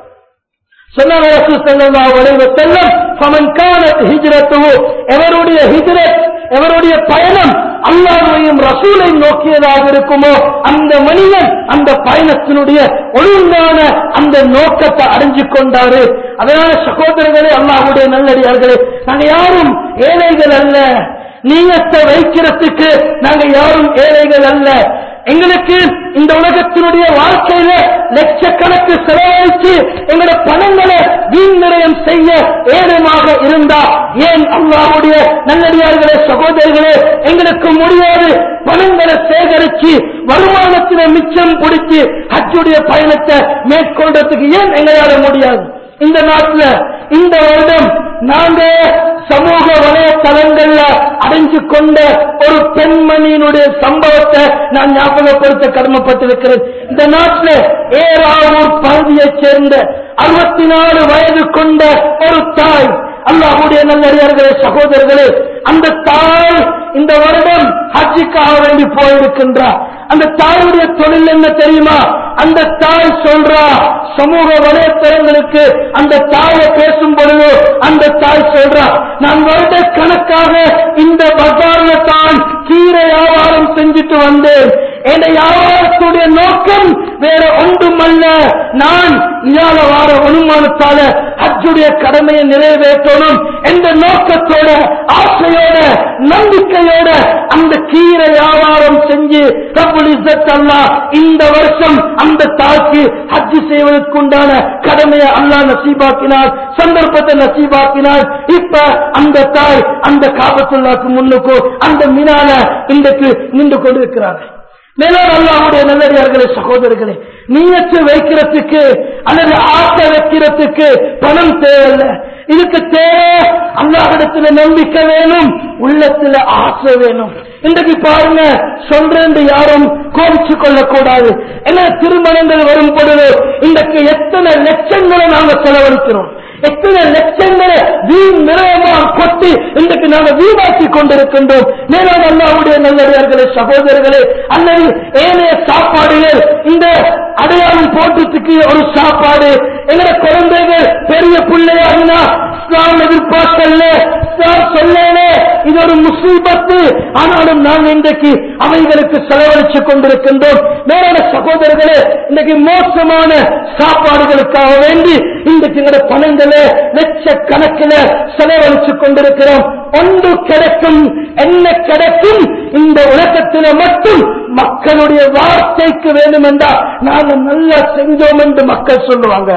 சொன்னாங்க ரசூல் ஸல்லல்லாஹு அலைஹி வஸல்லம் ஃபமன் கானத் ஹிஜ்ரத்துஹு எவருடைய ஹிஜ்ரத் எவருடைய பயணம் அல்லாஹ்வையும் ரசூலை நோக்கியதாக இருக்குமோ அந்த மனிதன் அந்த பயணத்தினுடைய ஒழுங்கான அந்த நோக்கத்தை அடைஞ்சு கொண்டாரு அதனால சகோதரர்களே அல்லாஹ்வுடைய நல்லடியார்களே நாங்க யாரும் ஏழைகள் அல்ல நீயத்தை வைக்கிறதுக்கு நாங்க யாரும் ஏழைகள் அல்ல எங்களுக்கு இந்த உலகத்தினுடைய வாழ்க்கையில லட்சக்கணக்கு செலவழித்து எங்களோட பணங்களை வீண் நிலையம் செய்ய ஏழுமாக இருந்தா ஏன் அல்லாவுடைய நல்லடியார்களே சகோதரர்களே எங்களுக்கு முடியாது பணங்களை சேகரிச்சு வருமானத்தினை மிச்சம் பிடிச்சு ஹஜ்ஜுடைய பயணத்தை மேற்கொள்றதுக்கு ஏன் எங்களால முடியாது இந்த நாட்டுல இந்த வருடம் நாங்க சமூக வலைத்தளங்கள்ல அடைஞ்சு கொண்ட ஒரு பெண்மணியினுடைய சம்பவத்தை நான் ஞாபகப்படுத்த கடமைப்பட்டிருக்கிறேன் இந்த நாட்டில் ஏராவூர் பகுதியைச் சேர்ந்த அறுபத்தி நாலு வயது கொண்ட ஒரு தாய் அல்லாஹுடைய நல்லடியார்களே சகோதரர்களே அந்த தாய் இந்த வருடம் ஹஜ்ஜிக்காக வேண்டி போயிருக்கின்றார் அந்த தாயுடைய தொழில் என்ன தெரியுமா அந்த தாய் சொல்றா சமூக வலைத்தளங்களுக்கு அந்த தாயை பேசும் பொழுது அந்த தாய் சொல்றா நான் வருட கணக்காக இந்த பஜார்ல தான் கீரை வியாபாரம் செஞ்சுட்டு வந்தேன் என் வியாபாரத்துடைய நோக்கம் வேற ஒன்றுமல்ல நான் இதால வார அனுமானத்தால ஹஜ்ஜுடைய கடமையை நிறைவேற்றணும் என்ற நோக்கத்தோட ஆசையோட நம்பிக்கையோட அந்த கீரை வியாபாரம் செஞ்சு ரப்புல் இஸ்ஸத் அல்லாஹ் இந்த வருஷம் அந்த தாய்க்கு ஹஜ் செய்வதற்குண்டான கடமையை அல்லாஹ் நசீபாக்கினார் சந்தர்ப்பத்தை நசீபாக்கினார் இப்ப அந்த தாய் அந்த காபத்துள்ளாக்கு முன்னுக்கு அந்த மினால இன்றைக்கு நின்று கொண்டிருக்கிறார் மேலும் அல்லாஹுடைய நல்லடியார்களே சகோதரர்களே நீயத்து வைக்கிறதுக்கு அல்லது ஆசை வைக்கிறதுக்கு பணம் தேவையில்லை இதுக்கு தேவை அல்லாஹிடத்துல நம்பிக்கை வேணும் உள்ளத்துல ஆசை வேணும் இன்றைக்கு பாருங்க சொல்றேன் யாரும் கோபிச்சு கொள்ளக்கூடாது ஏன்னா திருமணங்கள் வரும் பொழுது இன்றைக்கு எத்தனை லட்சங்களை நாங்க செலவழிக்கிறோம் எத்தனை லட்சங்களை வீண் நிறையமாக கொட்டி இன்றைக்கு நாங்கள் வீணாக்கி கொண்டிருக்கின்றோம் மேலும் அல்லாவுடைய நல்லடியார்களே சகோதரர்களே அல்லது ஏனைய சாப்பாடுகள் இந்த அடையாளம் போட்டதுக்கு ஒரு சாப்பாடு எங்கட குழந்தைகள் பெரிய பிள்ளையாகினா இஸ்லாம் எதிர்பார்க்கல இஸ்லாம் சொல்லலே இது ஒரு முசீபத்து ஆனாலும் நாங்கள் இன்றைக்கு அவைகளுக்கு செலவழிச்சு கொண்டிருக்கின்றோம் மேலான சகோதரர்களே இன்றைக்கு மோசமான சாப்பாடுகளுக்காக வேண்டி இன்றைக்கு எங்களோட பணங்களை லட்சக்கணக்கில் செலவழிச்சு கொண்டிருக்கிறோம் ஒன்று கிடைக்கும் என்ன கிடைக்கும் இந்த உலகத்தில மட்டும் மக்களுடைய வார்த்தைக்கு வேண்டும் என்றால் நாங்க நல்லா செஞ்சோம் என்று மக்கள் சொல்லுவாங்க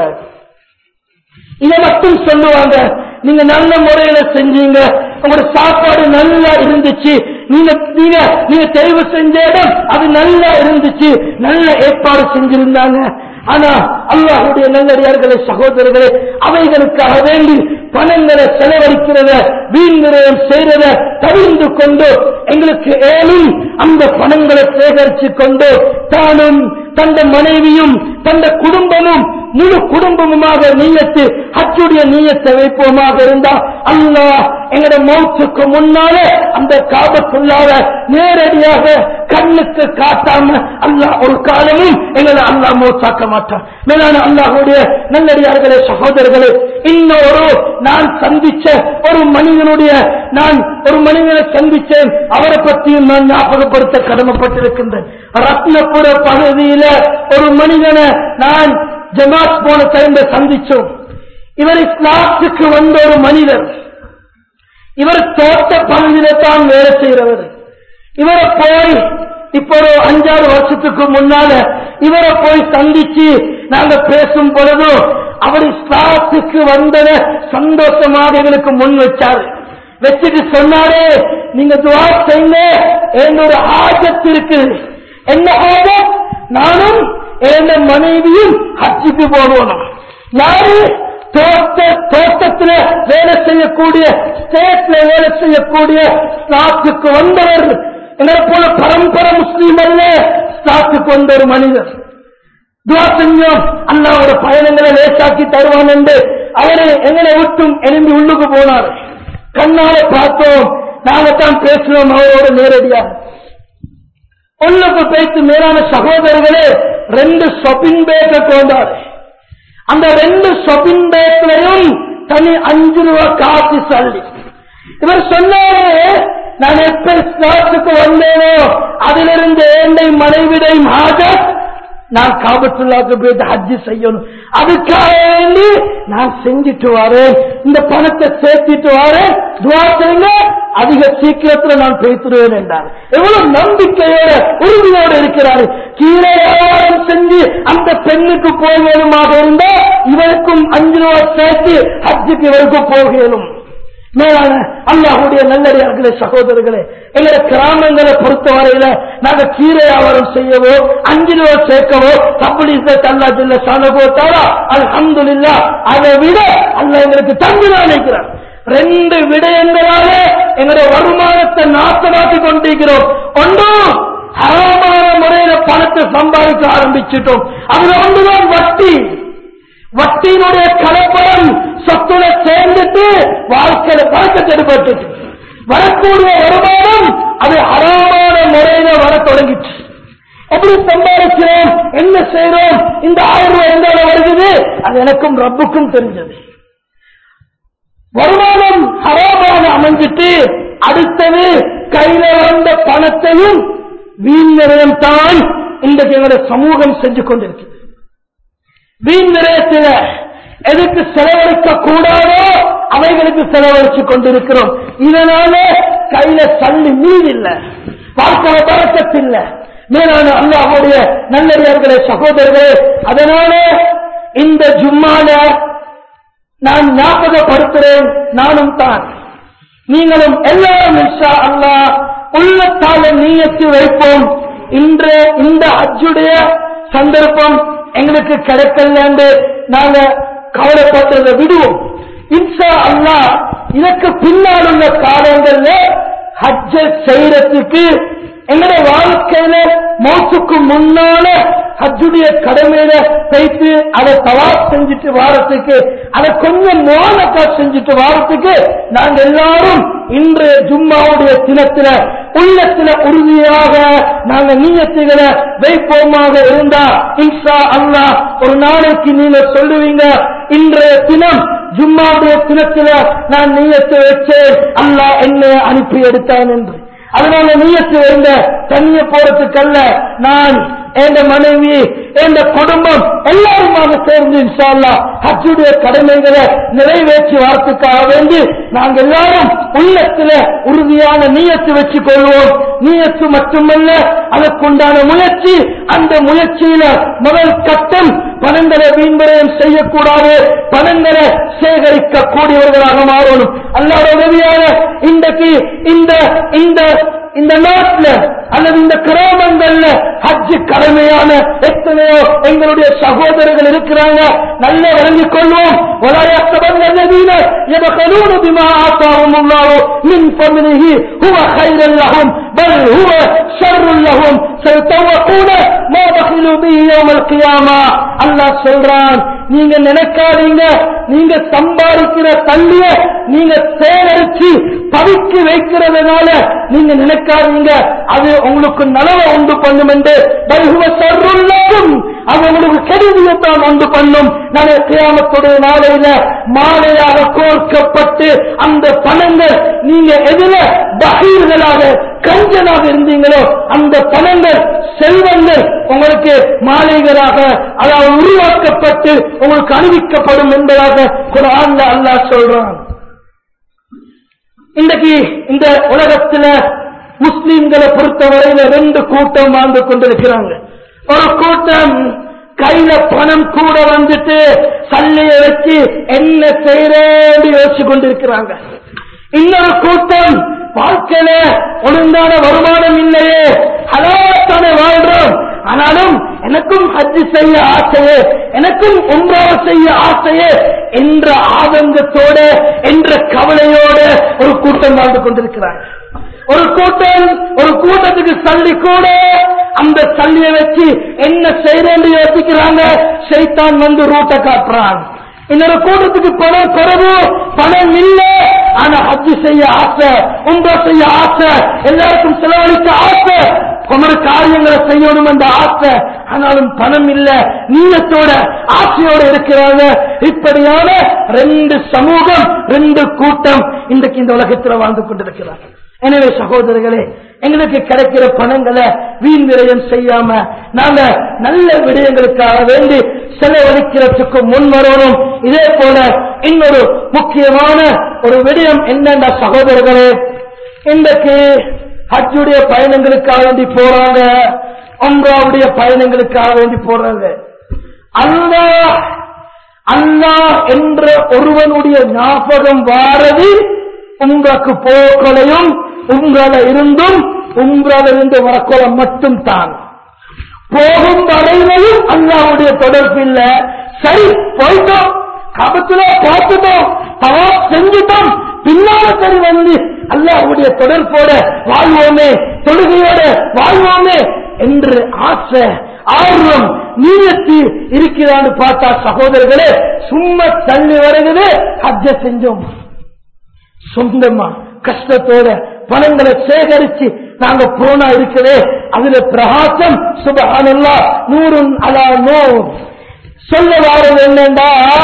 இதை மட்டும் சொல்லுவாங்க நீங்க நல்ல முறையில செஞ்சீங்க உங்களோட சாப்பாடு நல்லா இருந்துச்சு நீங்க நீங்க நீங்க தெரிவு செஞ்ச இடம் அது நல்லா இருந்துச்சு நல்ல ஏற்பாடு செஞ்சிருந்தாங்க ஆனா அல்லாஹுடைய நல்லடியார்களே சகோதரர்களே அவைகளுக்காக வேண்டி பணங்களை செலவழிக்கிறத வீண் விரயம் செய்யறத தவிர்ந்து கொண்டு எங்களுக்கு ஏனும் அந்த பணங்களை சேகரிச்சு கொண்டு தானும் தந்த மனைவியும் தந்த குடும்பமும் முழு குடும்பமுமாக நீயத்து ஹஜ்ஜுடைய நீயத்தை வைப்போமாக இருந்தா அல்லாஹ் எங்கட மௌத்துக்கு முன்னால அந்த காபத்துள்ளார நேரடியாக கண்ணுக்கு காட்டாம அல்லாஹ் ஒரு காலமும் எங்களை அல்லாஹ் மௌத்தாக்க மாட்டான் மேலான அல்லாஹுடைய நல்லடியார்களே சகோதரர்களே இன்னொரு நான் சந்திச்ச ஒரு மனிதனுடைய நான் ஒரு மனிதனை சந்திச்சேன் அவரை பற்றியும் நான் ஞாபகப்படுத்த கடமைப்பட்டிருக்கின்றேன் ரத்னபுர பகுதியில ஒரு மனிதனை நான் ஜமாத் போன டைம்ல சந்திச்சோம் இவர் இஸ்லாத்துக்கு வந்த ஒரு மனிதர் இவர் தோட்ட பகுதியில தான் வேலை செய்கிறவர் இவரை போய் இப்ப ஒரு அஞ்சாறு வருஷத்துக்கு முன்னால இவரை போய் சந்திச்சு நாங்க பேசும் பொழுது அவர் இஸ்லாத்துக்கு வந்தத சந்தோஷமாக எங்களுக்கு முன் வச்சாரு வச்சுட்டு சொன்னாரு நீங்க துவா செய்யுங்க என்னோட ஆஜத்து இருக்கு என்ன ஆஜத் நானும் என் மனைவியும் ஹஜ்ஜுக்கு போகணும் யாரு தோட்ட தோட்டத்தில் வேலை செய்யக்கூடிய ஸ்டேட்ல வேலை செய்யக்கூடிய ஸ்லாத்துக்கு வந்தவர் எங்களை போல பரம்பரை முஸ்லீம் அல்ல ஸ்லாத்துக்கு வந்த ஒரு மனிதர் துவா செஞ்சோம் அல்லாவோட பயணங்களை லேசாக்கி தருவான் என்று அவரை எங்களை விட்டும் எழும்பி உள்ளுக்கு போனார் கண்ணால பார்த்தோம் நாங்க தான் பேசினோம் அவரோட நேரடியாக உள்ளுக்கு பேசி மேலான சகோதரர்களே ரெண்டு ஷாப்பிங் பேக்கை கொண்டாரு அந்த ரெண்டு ஷாப்பிங் பேக்லையும் தனி அஞ்சு ரூபா காசு சல்லி இவர் சொன்னாரு நான் எப்ப ஸ்லாத்துக்கு வந்தேனோ அதிலிருந்து ஏண்டை மனைவிடையும் ஹாஜர் நான் காபத்துள்ளாக்கு போயிட்டு ஹஜ்ஜி செய்யணும் அதுக்காக வேண்டி நான் செஞ்சுட்டு வரேன் இந்த பணத்தை சேர்த்திட்டு வரேன் துவா செய்யுங்க அதிக சீக்கிரத்துல நான் பேசுறேன் என்றார் எவ்வளவு நம்பிக்கையோட உறுதியோடு இருக்கிறாரு கீழே வியாபாரம் செஞ்சு அந்த பெண்ணுக்கு போகணுமாக இருந்தா இவருக்கும் அஞ்சு ரூபாய் சேர்த்து ஹஜ்ஜுக்கு இவருக்கும் போகணும் மேலான அல்லாஹுடைய நல்லடியார்களே சகோதரர்களே எங்களை கிராமங்களை பொறுத்தவரையில நாங்க கீரை வியாபாரம் செய்யவோ அஞ்சு ரூபா சேர்க்கவோ தப்படி அல்லா ஜில்ல சாண போட்டாரா அல்ஹம்துலில்லா அதை விட அல்ல எங்களுக்கு தங்கு நினைக்கிறார் ரெண்டு விடயங்களால எங்களுடைய வருமானத்தை நாசமாக்கி கொண்டிருக்கிறோம் ஒன்றும் ஹராமான முறையில பணத்தை சம்பாதிக்க ஆரம்பிச்சிட்டோம் அதுல ஒன்றுதான் வட்டி வட்டியினுடைய கலப்படம் சொத்துல சேர்ந்துட்டு வாழ்க்கையில பழக்கத்தை எடுபட்டு வரக்கூடிய வருமானம் அது அறமான முறையில வர தொடங்கிச்சு எப்படி சம்பாதிக்கிறோம் என்ன செய்யறோம் இந்த ஆயிரம் ரூபாய் எந்த வருகிறது அது எனக்கும் ரப்புக்கும் தெரிஞ்சது வருமானம் ஹராமான அமைஞ்சிட்டு அடுத்தது கையில வந்த பணத்தையும் வீண் நிலையம் தான் இன்றைக்கு எங்களுடைய சமூகம் செஞ்சு கொண்டிருக்கிறது வீண் விரயத்தில எதுக்கு செலவழிக்க கூடாதோ அவைகளுக்கு செலவழிச்சு கொண்டிருக்கிறோம் இதனால கையில தள்ளி மீதில்ல வாழ்க்கை பழக்கத்தில்ல மேலான அல்லாஹுடைய நல்லடியார்களே சகோதரர்களே அதனால இந்த ஜும்மால நான் ஞாபகப்படுத்துறேன் நானும் தான் நீங்களும் எல்லாரும் இன்ஷா அல்லாஹ் உள்ளத்தால நீயத்து வைப்போம் இன்று இந்த அஜுடைய சந்தர்ப்பம் எங்களுக்கு கிடைக்கல என்று நாங்க கவலைப்பட்டதை விடுவோம் இன்ஷா அல்லாஹ் இதற்கு பின்னால் உள்ள காலங்கள்ல ஹஜ்ஜ செய்யறதுக்கு எங்களுடைய வாழ்க்கையில மௌத்துக்கு முன்னால ஹஜ்ஜுடைய கடமையில போயிட்டு அதை தவா செஞ்சுட்டு வாரத்துக்கு அதை கொஞ்சம் மோனக்கா செஞ்சுட்டு வாரத்துக்கு நாங்க எல்லாரும் இன்றைய ஜும்மாவுடைய தினத்தில உள்ளத்துல உறுதியாக நாங்க நீயத்துகளை வைப்போமாக இருந்தா இன்ஷா அல்லாஹ் ஒரு நாளைக்கு நீங்க சொல்லுவீங்க இன்றைய தினம் ஜும்மாவுடைய தினத்தில நான் நீயத்தை வச்சேன் அல்லாஹ் என்ன அனுப்பி எடுத்தான் என்று அதனால நீயத்து வைந்த தனிய போறதுக்கல்ல நான் என் மனைவி என் குடும்பம் எல்லாருமாக சேர்ந்து இன்ஷால்லா ஹஜ்ஜுடைய கடமைகளை நிறைவேற்றி வாரத்துக்காக வேண்டி நாங்க எல்லாரும் உள்ளத்துல உறுதியான நீயத்து வச்சு கொள்வோம் நீயத்து மட்டுமல்ல அதற்குண்டான முயற்சி அந்த முயற்சியில முதல் கட்டம் பணங்களை வீண்பரையம் செய்யக்கூடாது பணங்களை சேகரிக்க கூடியவர்களாக மாறணும் அல்லாத உதவியாக இன்றைக்கு இந்த இந்த இந்த நாட்டுல அல்லது இந்த கிராமங்கள்ல ஹஜ்ஜு கடமையான எத்தனையோ எங்களுடைய சகோதரர்கள் இருக்கிறாங்க நல்ல விளங்கிக் கொள்வோம் وَلَيَحْسَبَنَّ الَّذِينَ يَبْخَلُونَ بِمَا آتَاهُمُ اللَّهُ مِنْ فَضْلِهِ هُوَ خَيْرٌ لَهُمْ بَلْ هُوَ شَرٌّ لَهُمْ سَيُطَوَّقُونَ مَا بَخِلُوا بِهِ يَوْمَ الْقِيَامَةِ அல்லாஹ் சொல்றான் நீங்க நினைக்காதீங்க நீங்க சம்பாதிக்கிற தள்ளிய நீங்க சேகரிச்சு பதுக்கி வைக்கிறதுனால நீங்க நினைக்காதீங்க அது உங்களுக்கு நலவை உண்டு பண்ணும் என்று பல்குவ சர்ருள்ளாரும் அது உங்களுக்கு கெடுதியத்தான் உண்டு பண்ணும் நாளை கியாமத்துடைய நாளையில மாலையாக கோர்க்கப்பட்டு அந்த பணங்கள் நீங்க எதுல பகீர்களாக கஞ்சனாக இருந்தீங்களோ அந்த பணங்கள் செல்வங்கள் உங்களுக்கு மாலைகளாக அதாவது உருவாக்கப்பட்டு உங்களுக்கு அணிவிக்கப்படும் என்பதாக குரான்ல அல்லாஹ் சொல்றான் இன்றைக்கு இந்த உலகத்துல முஸ்லிம்களை பொறுத்தவரையில ரெண்டு கூட்டம் வாழ்ந்து கொண்டிருக்கிறாங்க ஒரு கூட்டம் கையில பணம் கூட வந்துட்டு சல்லைய வச்சு என்ன செய்யறேன்னு யோசிச்சு கொண்டிருக்கிறாங்க இன்னொரு கூட்டம் வாழ்க்கையில ஒழுங்கான வருமானம் இல்லையே ஹலாத்தானே வாழ்றோம் ஆனாலும் எனக்கும் ஹஜ் செய்ய ஆசையே எனக்கும் உம்ராவை செய்ய ஆசையே என்ற ஆதங்கத்தோட என்ற கவலையோட ஒரு கூட்டம் வாழ்ந்து கொண்டிருக்கிறாங்க ஒரு கூட்டம் ஒரு கூட்டத்துக்கு சல்லி கூட அந்த சல்லியை வச்சு என்ன செய்யறேன்னு யோசிக்கிறாங்க சைத்தான் வந்து ரூட்டை காட்டுறான் இன்னொரு கூட்டத்துக்கு பணம் குறைவு பணம் இல்ல ஆனா ஹஜ் செய்ய ஆசை உங்க செய்ய ஆசை எல்லாருக்கும் செலவழிக்க ஆசை குமர காரியங்களை செய்யணும் என்ற ஆசை ஆனாலும் பணம் இல்ல நீளத்தோட ஆசையோட இருக்கிறாங்க இப்படியான ரெண்டு சமூகம் ரெண்டு கூட்டம் இன்றைக்கு இந்த உலகத்தில் வாழ்ந்து கொண்டிருக்கிறாங்க எனவே சகோதரர்களே எங்களுக்கு கிடைக்கிற பணங்களை வீண் விரயம் செய்யாம நாங்க நல்ல விடயங்களுக்காக வேண்டி செலவழிக்கிறதுக்கு முன் வரணும் இதே போல இன்னொரு முக்கியமான ஒரு விடயம் என்னென்ன சகோதரர்களே இன்றைக்கு ஹஜ்ஜுடைய பயணங்களுக்காக வேண்டி போறாங்க அம்ராவுடைய பயணங்களுக்காக வேண்டி போறாங்க அல்லாஹ் அல்லாஹ் என்ற ஒருவனுடைய ஞாபகம் வாரது உங்களுக்கு போக்களையும் உங்கள இருந்தும் உங்கள இருந்து வரக்கொலை மட்டும் தான் போகும் வரையிலையும் அல்லாவுடைய தொடர்பு இல்ல சரி போயிட்டோம் கபத்துல பார்த்துட்டோம் தவா செஞ்சுட்டோம் பின்னால சரி வந்து அல்லாவுடைய தொடர்போட வாழ்வோமே தொழுகையோட வாழ்வோமே என்று ஆசை ஆர்வம் நீயத்து இருக்கிறான்னு பார்த்தா சகோதரர்களே சும்மா தள்ளி வருகிறது ஹஜ்ஜ செஞ்சோம் சொந்தமா கஷ்டத்தோட பணங்களை சேகரிச்சு நாங்க போனா இருக்கவே அதுல பிரகாசம் சுபஹானல்லா நூறுன் அலா நூர் சொல்ல வாரது என்னண்டா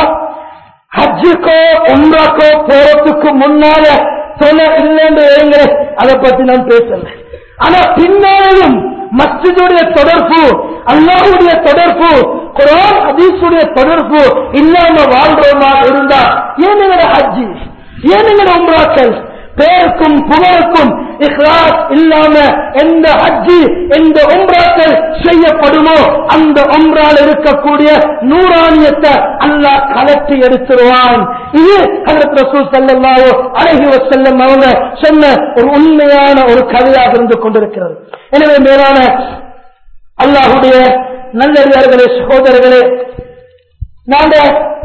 ஹஜ்ஜுக்கோ உம்ராக்கோ போறதுக்கு முன்னால சொல்ல இல்லைன்னு வைங்க அதை பத்தி நான் பேசல ஆனா பின்னாலும் மஸ்ஜிதுடைய தொடர்பு அல்லாஹுடைய தொடர்பு குரான் ஹதீஸுடைய தொடர்பு இல்லாம வாழ்றோமா இருந்தா ஏன் எங்கட ஹஜ்ஜி ஏன் எங்கட உம்ராக்கள் பேருக்கும் புகழுக்கும் இஹ்லாஸ் இல்லாம எந்த ஹஜ்ஜி எந்த உம்ராக்கள் செய்யப்படுமோ அந்த உம்ரால் இருக்கக்கூடிய நூறானியத்தை அல்லாஹ் கலட்டி எடுத்துருவான் இது ஹஜரத் ரசூல் ஸல்லல்லாஹு அலைஹி வஸல்லம் அவங்க சொன்ன ஒரு உண்மையான ஒரு கதையாக இருந்து கொண்டிருக்கிறது எனவே மேலான அல்லாஹுடைய நல்லடியார்களே சகோதரர்களே நாங்க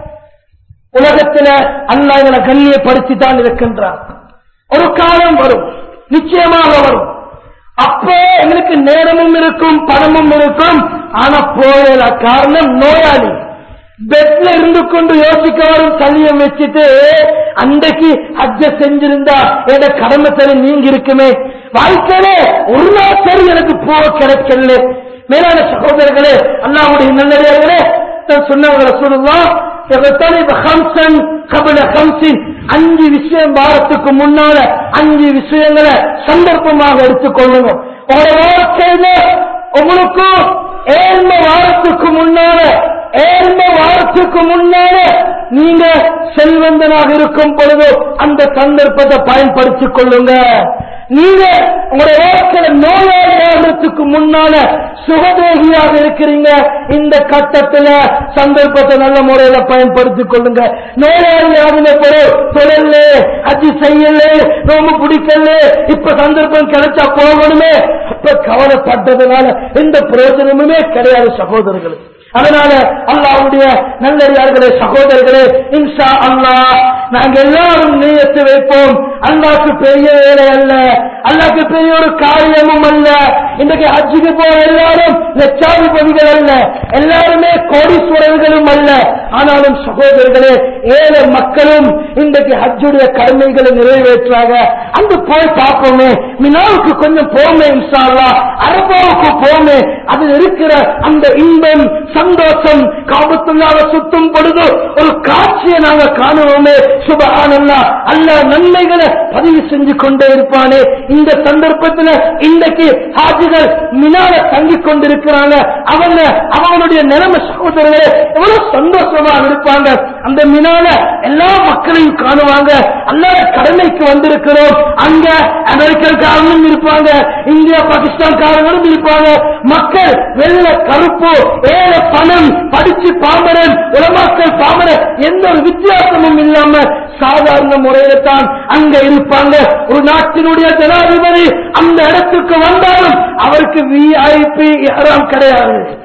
உலகத்துல அல்லா எங்களை கண்ணியப்படுத்தி தான் இருக்கின்றார் ஒரு காலம் வரும் நிச்சயமாக வரும் அப்போ எங்களுக்கு நேரமும் இருக்கும் பணமும் இருக்கும் ஆனா போயல காரணம் நோயாளி பெட்ல இருந்து கொண்டு யோசிக்க வரும் சல்லியம் வச்சுட்டு அன்றைக்கு ஹஜ்ஜ செஞ்சிருந்தா எட கடமை சரி நீங்க இருக்குமே வாழ்க்கையில ஒரு நாள் சரி எனக்கு போக கிடைக்கல மேலான சகோதரர்களே அல்லாவுடைய நல்லடியார்களே சொன்னவங்களை சொல்லலாம் அஞ்சு விஷயம் வாரத்துக்கு முன்னால அஞ்சு விஷயங்களை சந்தர்ப்பமாக எடுத்துக்கொள்ளுங்க உங்களோட வாழ்க்கையில உங்களுக்கும் ஏழ்ம வாரத்துக்கு முன்னால ஏழ்ம வாரத்துக்கு முன்னால நீங்க செல்வந்தனாக இருக்கும் பொழுது அந்த சந்தர்ப்பத்தை பயன்படுத்திக் கொள்ளுங்க நீங்க உங்களுடைய வாழ்க்கையில நோயாளியாகிறதுக்கு முன்னால சுகதேகியாக இருக்கிறீங்க இந்த கட்டத்துல சந்தர்ப்பத்தை நல்ல முறையில பயன்படுத்திக் கொள்ளுங்க நோயாளியாகின பிறகு தொழில் அஜி செய்யல நோம்பு பிடிக்கல இப்ப சந்தர்ப்பம் கிடைச்சா போகணுமே அப்ப கவலைப்பட்டதுனால எந்த பிரயோஜனமுமே கிடையாது சகோதரர்களுக்கு அதனால அல்லாவுடைய நல்லடியார்களே சகோதரர்களே இன்ஷா அல்லாஹ் நாங்க எல்லாரும் நீயத்து வைப்போம் அல்லாக்கு பெரிய வேலை அல்ல அல்லாக்கு பெரிய ஒரு காரியமும் அல்ல இன்றைக்கு ஹஜ்ஜுக்கு போற எல்லாரும் லட்சாதிபதிகள் அல்ல எல்லாருமே கோடீஸ்வரர்களும் அல்ல ஆனாலும் சகோதரர்களே ஏழை மக்களும் இன்றைக்கு ஹஜ்ஜுடைய கடமைகளை நிறைவேற்றாங்க அங்கு போய் பார்ப்போமே மினாவுக்கு கொஞ்சம் போமே இன்ஷா அல்லாஹ் அரபாவுக்கு போமே அதில் இருக்கிற அந்த இன்பம் சந்தோஷம் காபத்துள்ளாக சுத்தும் பொழுது ஒரு காட்சியை நாங்க காணுவோமே சுபஹானல்லா அல்ல நன்மைகளை பதிவு செஞ்சு கொண்டே இருப்பானே இந்த சந்தர்ப்பத்தில் இன்றைக்கு ஹாஜிகள் மினால தங்கி கொண்டிருக்கிறாங்க அவங்க அவங்களுடைய நிலைமை சகோதரர்களே எவ்வளவு சந்தோஷமாக இருப்பாங்க அந்த மினால எல்லா மக்களையும் காணுவாங்க எல்லா கடமைக்கு வந்திருக்கிறோம் அங்க அமெரிக்கன்காரங்களும் இருப்பாங்க இந்தியா பாகிஸ்தான்காரங்களும் இருப்பாங்க மக்கள் வெள்ள கருப்பு ஏழை பணம் படிச்சு பாமரன் உலமாக்கள் பாமரன் எந்த ஒரு வித்தியாசமும் இல்லாம சாதாரண முறையில தான் அங்க இருப்பாங்க ஒரு நாட்டினுடைய ஜனாதிபதி அந்த இடத்துக்கு வந்தாலும் அவருக்கு விஐபி யாரும் கிடையாது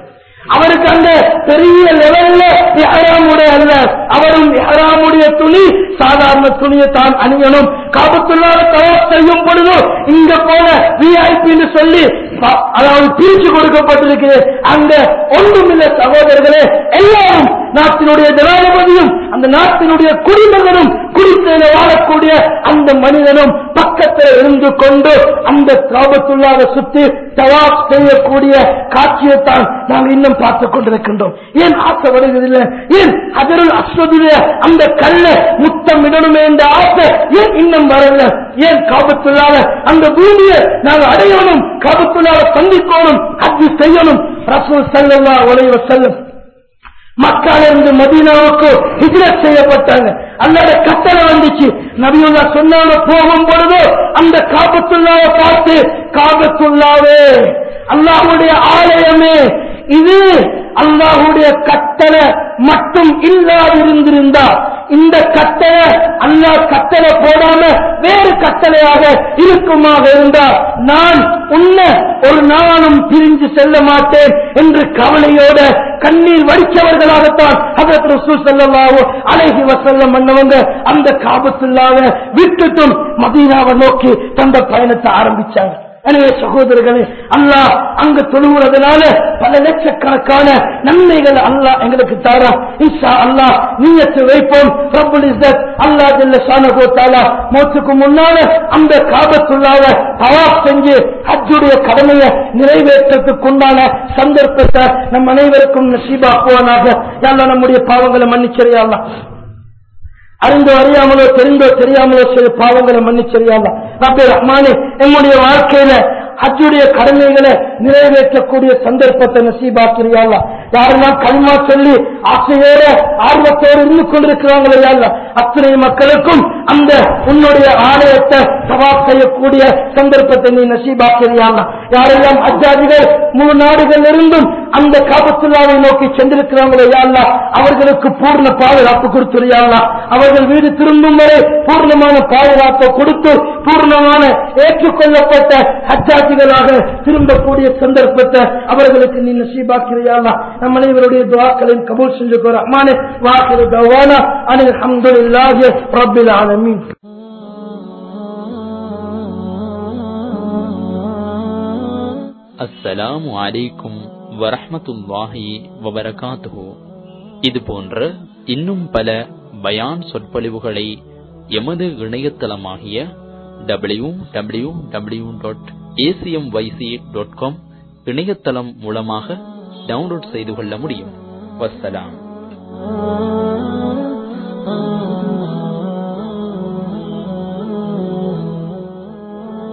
அவருக்கு அங்க பெரிய லெவல்ல இஹராமுடைய அல்ல அவரும் இஹராமுடைய துணி சாதாரண துணியை தான் அணியணும் காபத்துள்ளாத தவாப் செய்யும் பொழுது இங்க போன விஐபின்னு சொல்லி ப- அதாவது பிரிச்சு கொடுக்கப்பட்டிருக்கு அங்க ஒன்றுமில்ல சகோதரர்களே எல்லாரும் நாட்டினுடைய ஜனாதிபதியும் அந்த நாட்டினுடைய குடிமகனும் குடிசையில வாழக்கூடிய அந்த மனிதனும் பக்கத்தில் இருந்து கொண்டு அந்த காபத்துள்ளாக சுத்தி தவாப் செய்யக்கூடிய காட்சியைத்தான் நாம் இன்னும் பார்த்துக் கொண்டிருக்கின்றோம் ஏன் ஆசைப்படுவதில்லை ஏன் அதருள் அஸ்வதுடைய அந்த கல்ல முத்தம் இடணுமே என்ற ஆசை ஏன் இன்னும் வரல ஏன் காபத்துள்ளாக அந்த பூமியை நாங்கள் அடையணும் காபத்துள்ளாக சந்திக்கணும் அது செய்யணும் ரசூல் சல்லல்லா உலக செல்லும் மக்காலிருந்து மதீனாவுக்கு ஹிஜ்ரத் செய்யப்பட்டாங்க அல்லாத கட்டளை வந்துச்சு நபியுல்லா சொன்னாங்க போகும் பொழுது அந்த காபத்துள்ளாவை பார்த்து காபத்துள்ளாவே அல்லாஹ்வுடைய ஆலயமே இது அல்லாஹ்வுடைய கட்டளை மட்டும் இல்லாதிருந்திருந்தா இந்த கட்டளை அல்லாஹ் கட்டளை போடாம வேறு கட்டளையாக இருக்குமாக இருந்தா நான் உன்னை ஒரு நாளும் பிரிஞ்சு செல்ல மாட்டேன் என்று கவலையோட கண்ணீர் வடிச்சவர்களாகத்தான் அதற்கு ரசூல் ஸல்லல்லாஹு அலைஹி வஸல்லம் பண்ணவங்க அந்த காபத்துல்லாவ விட்டுட்டும் மதீனாவை நோக்கி தந்த பயணத்தை ஆரம்பிச்சாங்க எனவே சகோதரர்களே அல்லாஹ் அங்க தொழுகிறதுனால பல லட்சக்கணக்கான நன்மைகள் அல்லாஹ் எங்களுக்கு தாரா இன்ஷா அல்லாஹ் நீயத்து வைப்போம் ரப்புல் இஸ்ஸத் அல்லாஹ் ஜல்ல ஷானஹு தஆலா மௌத்துக்கு முன்னால அந்த காபத்துள்ளாவ தவாப் செஞ்சு ஹஜ்ஜுடைய கடமையை நிறைவேற்றத்துக்குண்டான சந்தர்ப்பத்தை நம் அனைவருக்கும் நசீபாக்குவானாக யாழ்லா நம்முடைய பாவங்களை மன்னிச்சரியா அல்லாஹ் அறிந்தோ அறியாமலோ தெரிந்தோ தெரியாமலோ செய்த பாவங்களை மன்னிச்சரியாம ரப்பே ரஹ்மானே எம்முடைய வாழ்க்கையில ஹஜ்ஜுடைய கடமைகளை நிறைவேற்றக்கூடிய சந்தர்ப்பத்தை நசீபாக்கிறியால யாரெல்லாம் கல்மா சொல்லி ஆசையோட ஆர்வத்தோடு இருந்து கொண்டிருக்கிறாங்களே அல்ல அத்தனை மக்களுக்கும் அந்த உன்னுடைய ஆலயத்தை சவாப் செய்யக்கூடிய சந்தர்ப்பத்தை நீ நசீபாக்கிறியால யாரெல்லாம் ஹஜ்ஜாதிகள் மூணு நாடுகள் இருந்தும் அந்த காபத்துல்லாவை நோக்கி சென்றிருக்கிறாங்களே அல்ல அவர்களுக்கு பூர்ண பாதுகாப்பு கொடுத்துறியாங்களா அவர்கள் வீடு திரும்பும் வரை பூர்ணமான பாதுகாப்பை கொடுத்து பூர்ணமான ஏற்றுக்கொள்ளப்பட்ட ஹஜ்ஜாதிகளாக திரும்பக்கூடிய சந்தர்ப்பத்தை அவர்களுக்கு நீ நசீபாக்கிறியாங்களா நம் அனைவருடைய துவாக்களையும் கபூல் செஞ்சுக்கோ ரஹ்மானே வாக்கிரு தவானா அனில் அல்ஹம்துலில்லாஹி ரப்பில் ஆலமீன் அஸ்ஸலாமு அலைக்கும் வரஹ்மத்துல்லாஹி வபரகாத்துஹு இது போன்ற இன்னும் பல பயான் சொற்பொழிவுகளை எமது இணையதளமாகிய W W W dot ACM YC dot com இணையதளம் மூலமாக டவுன்லோட் செய்து கொள்ள முடியும் வஸ்ஸலாம்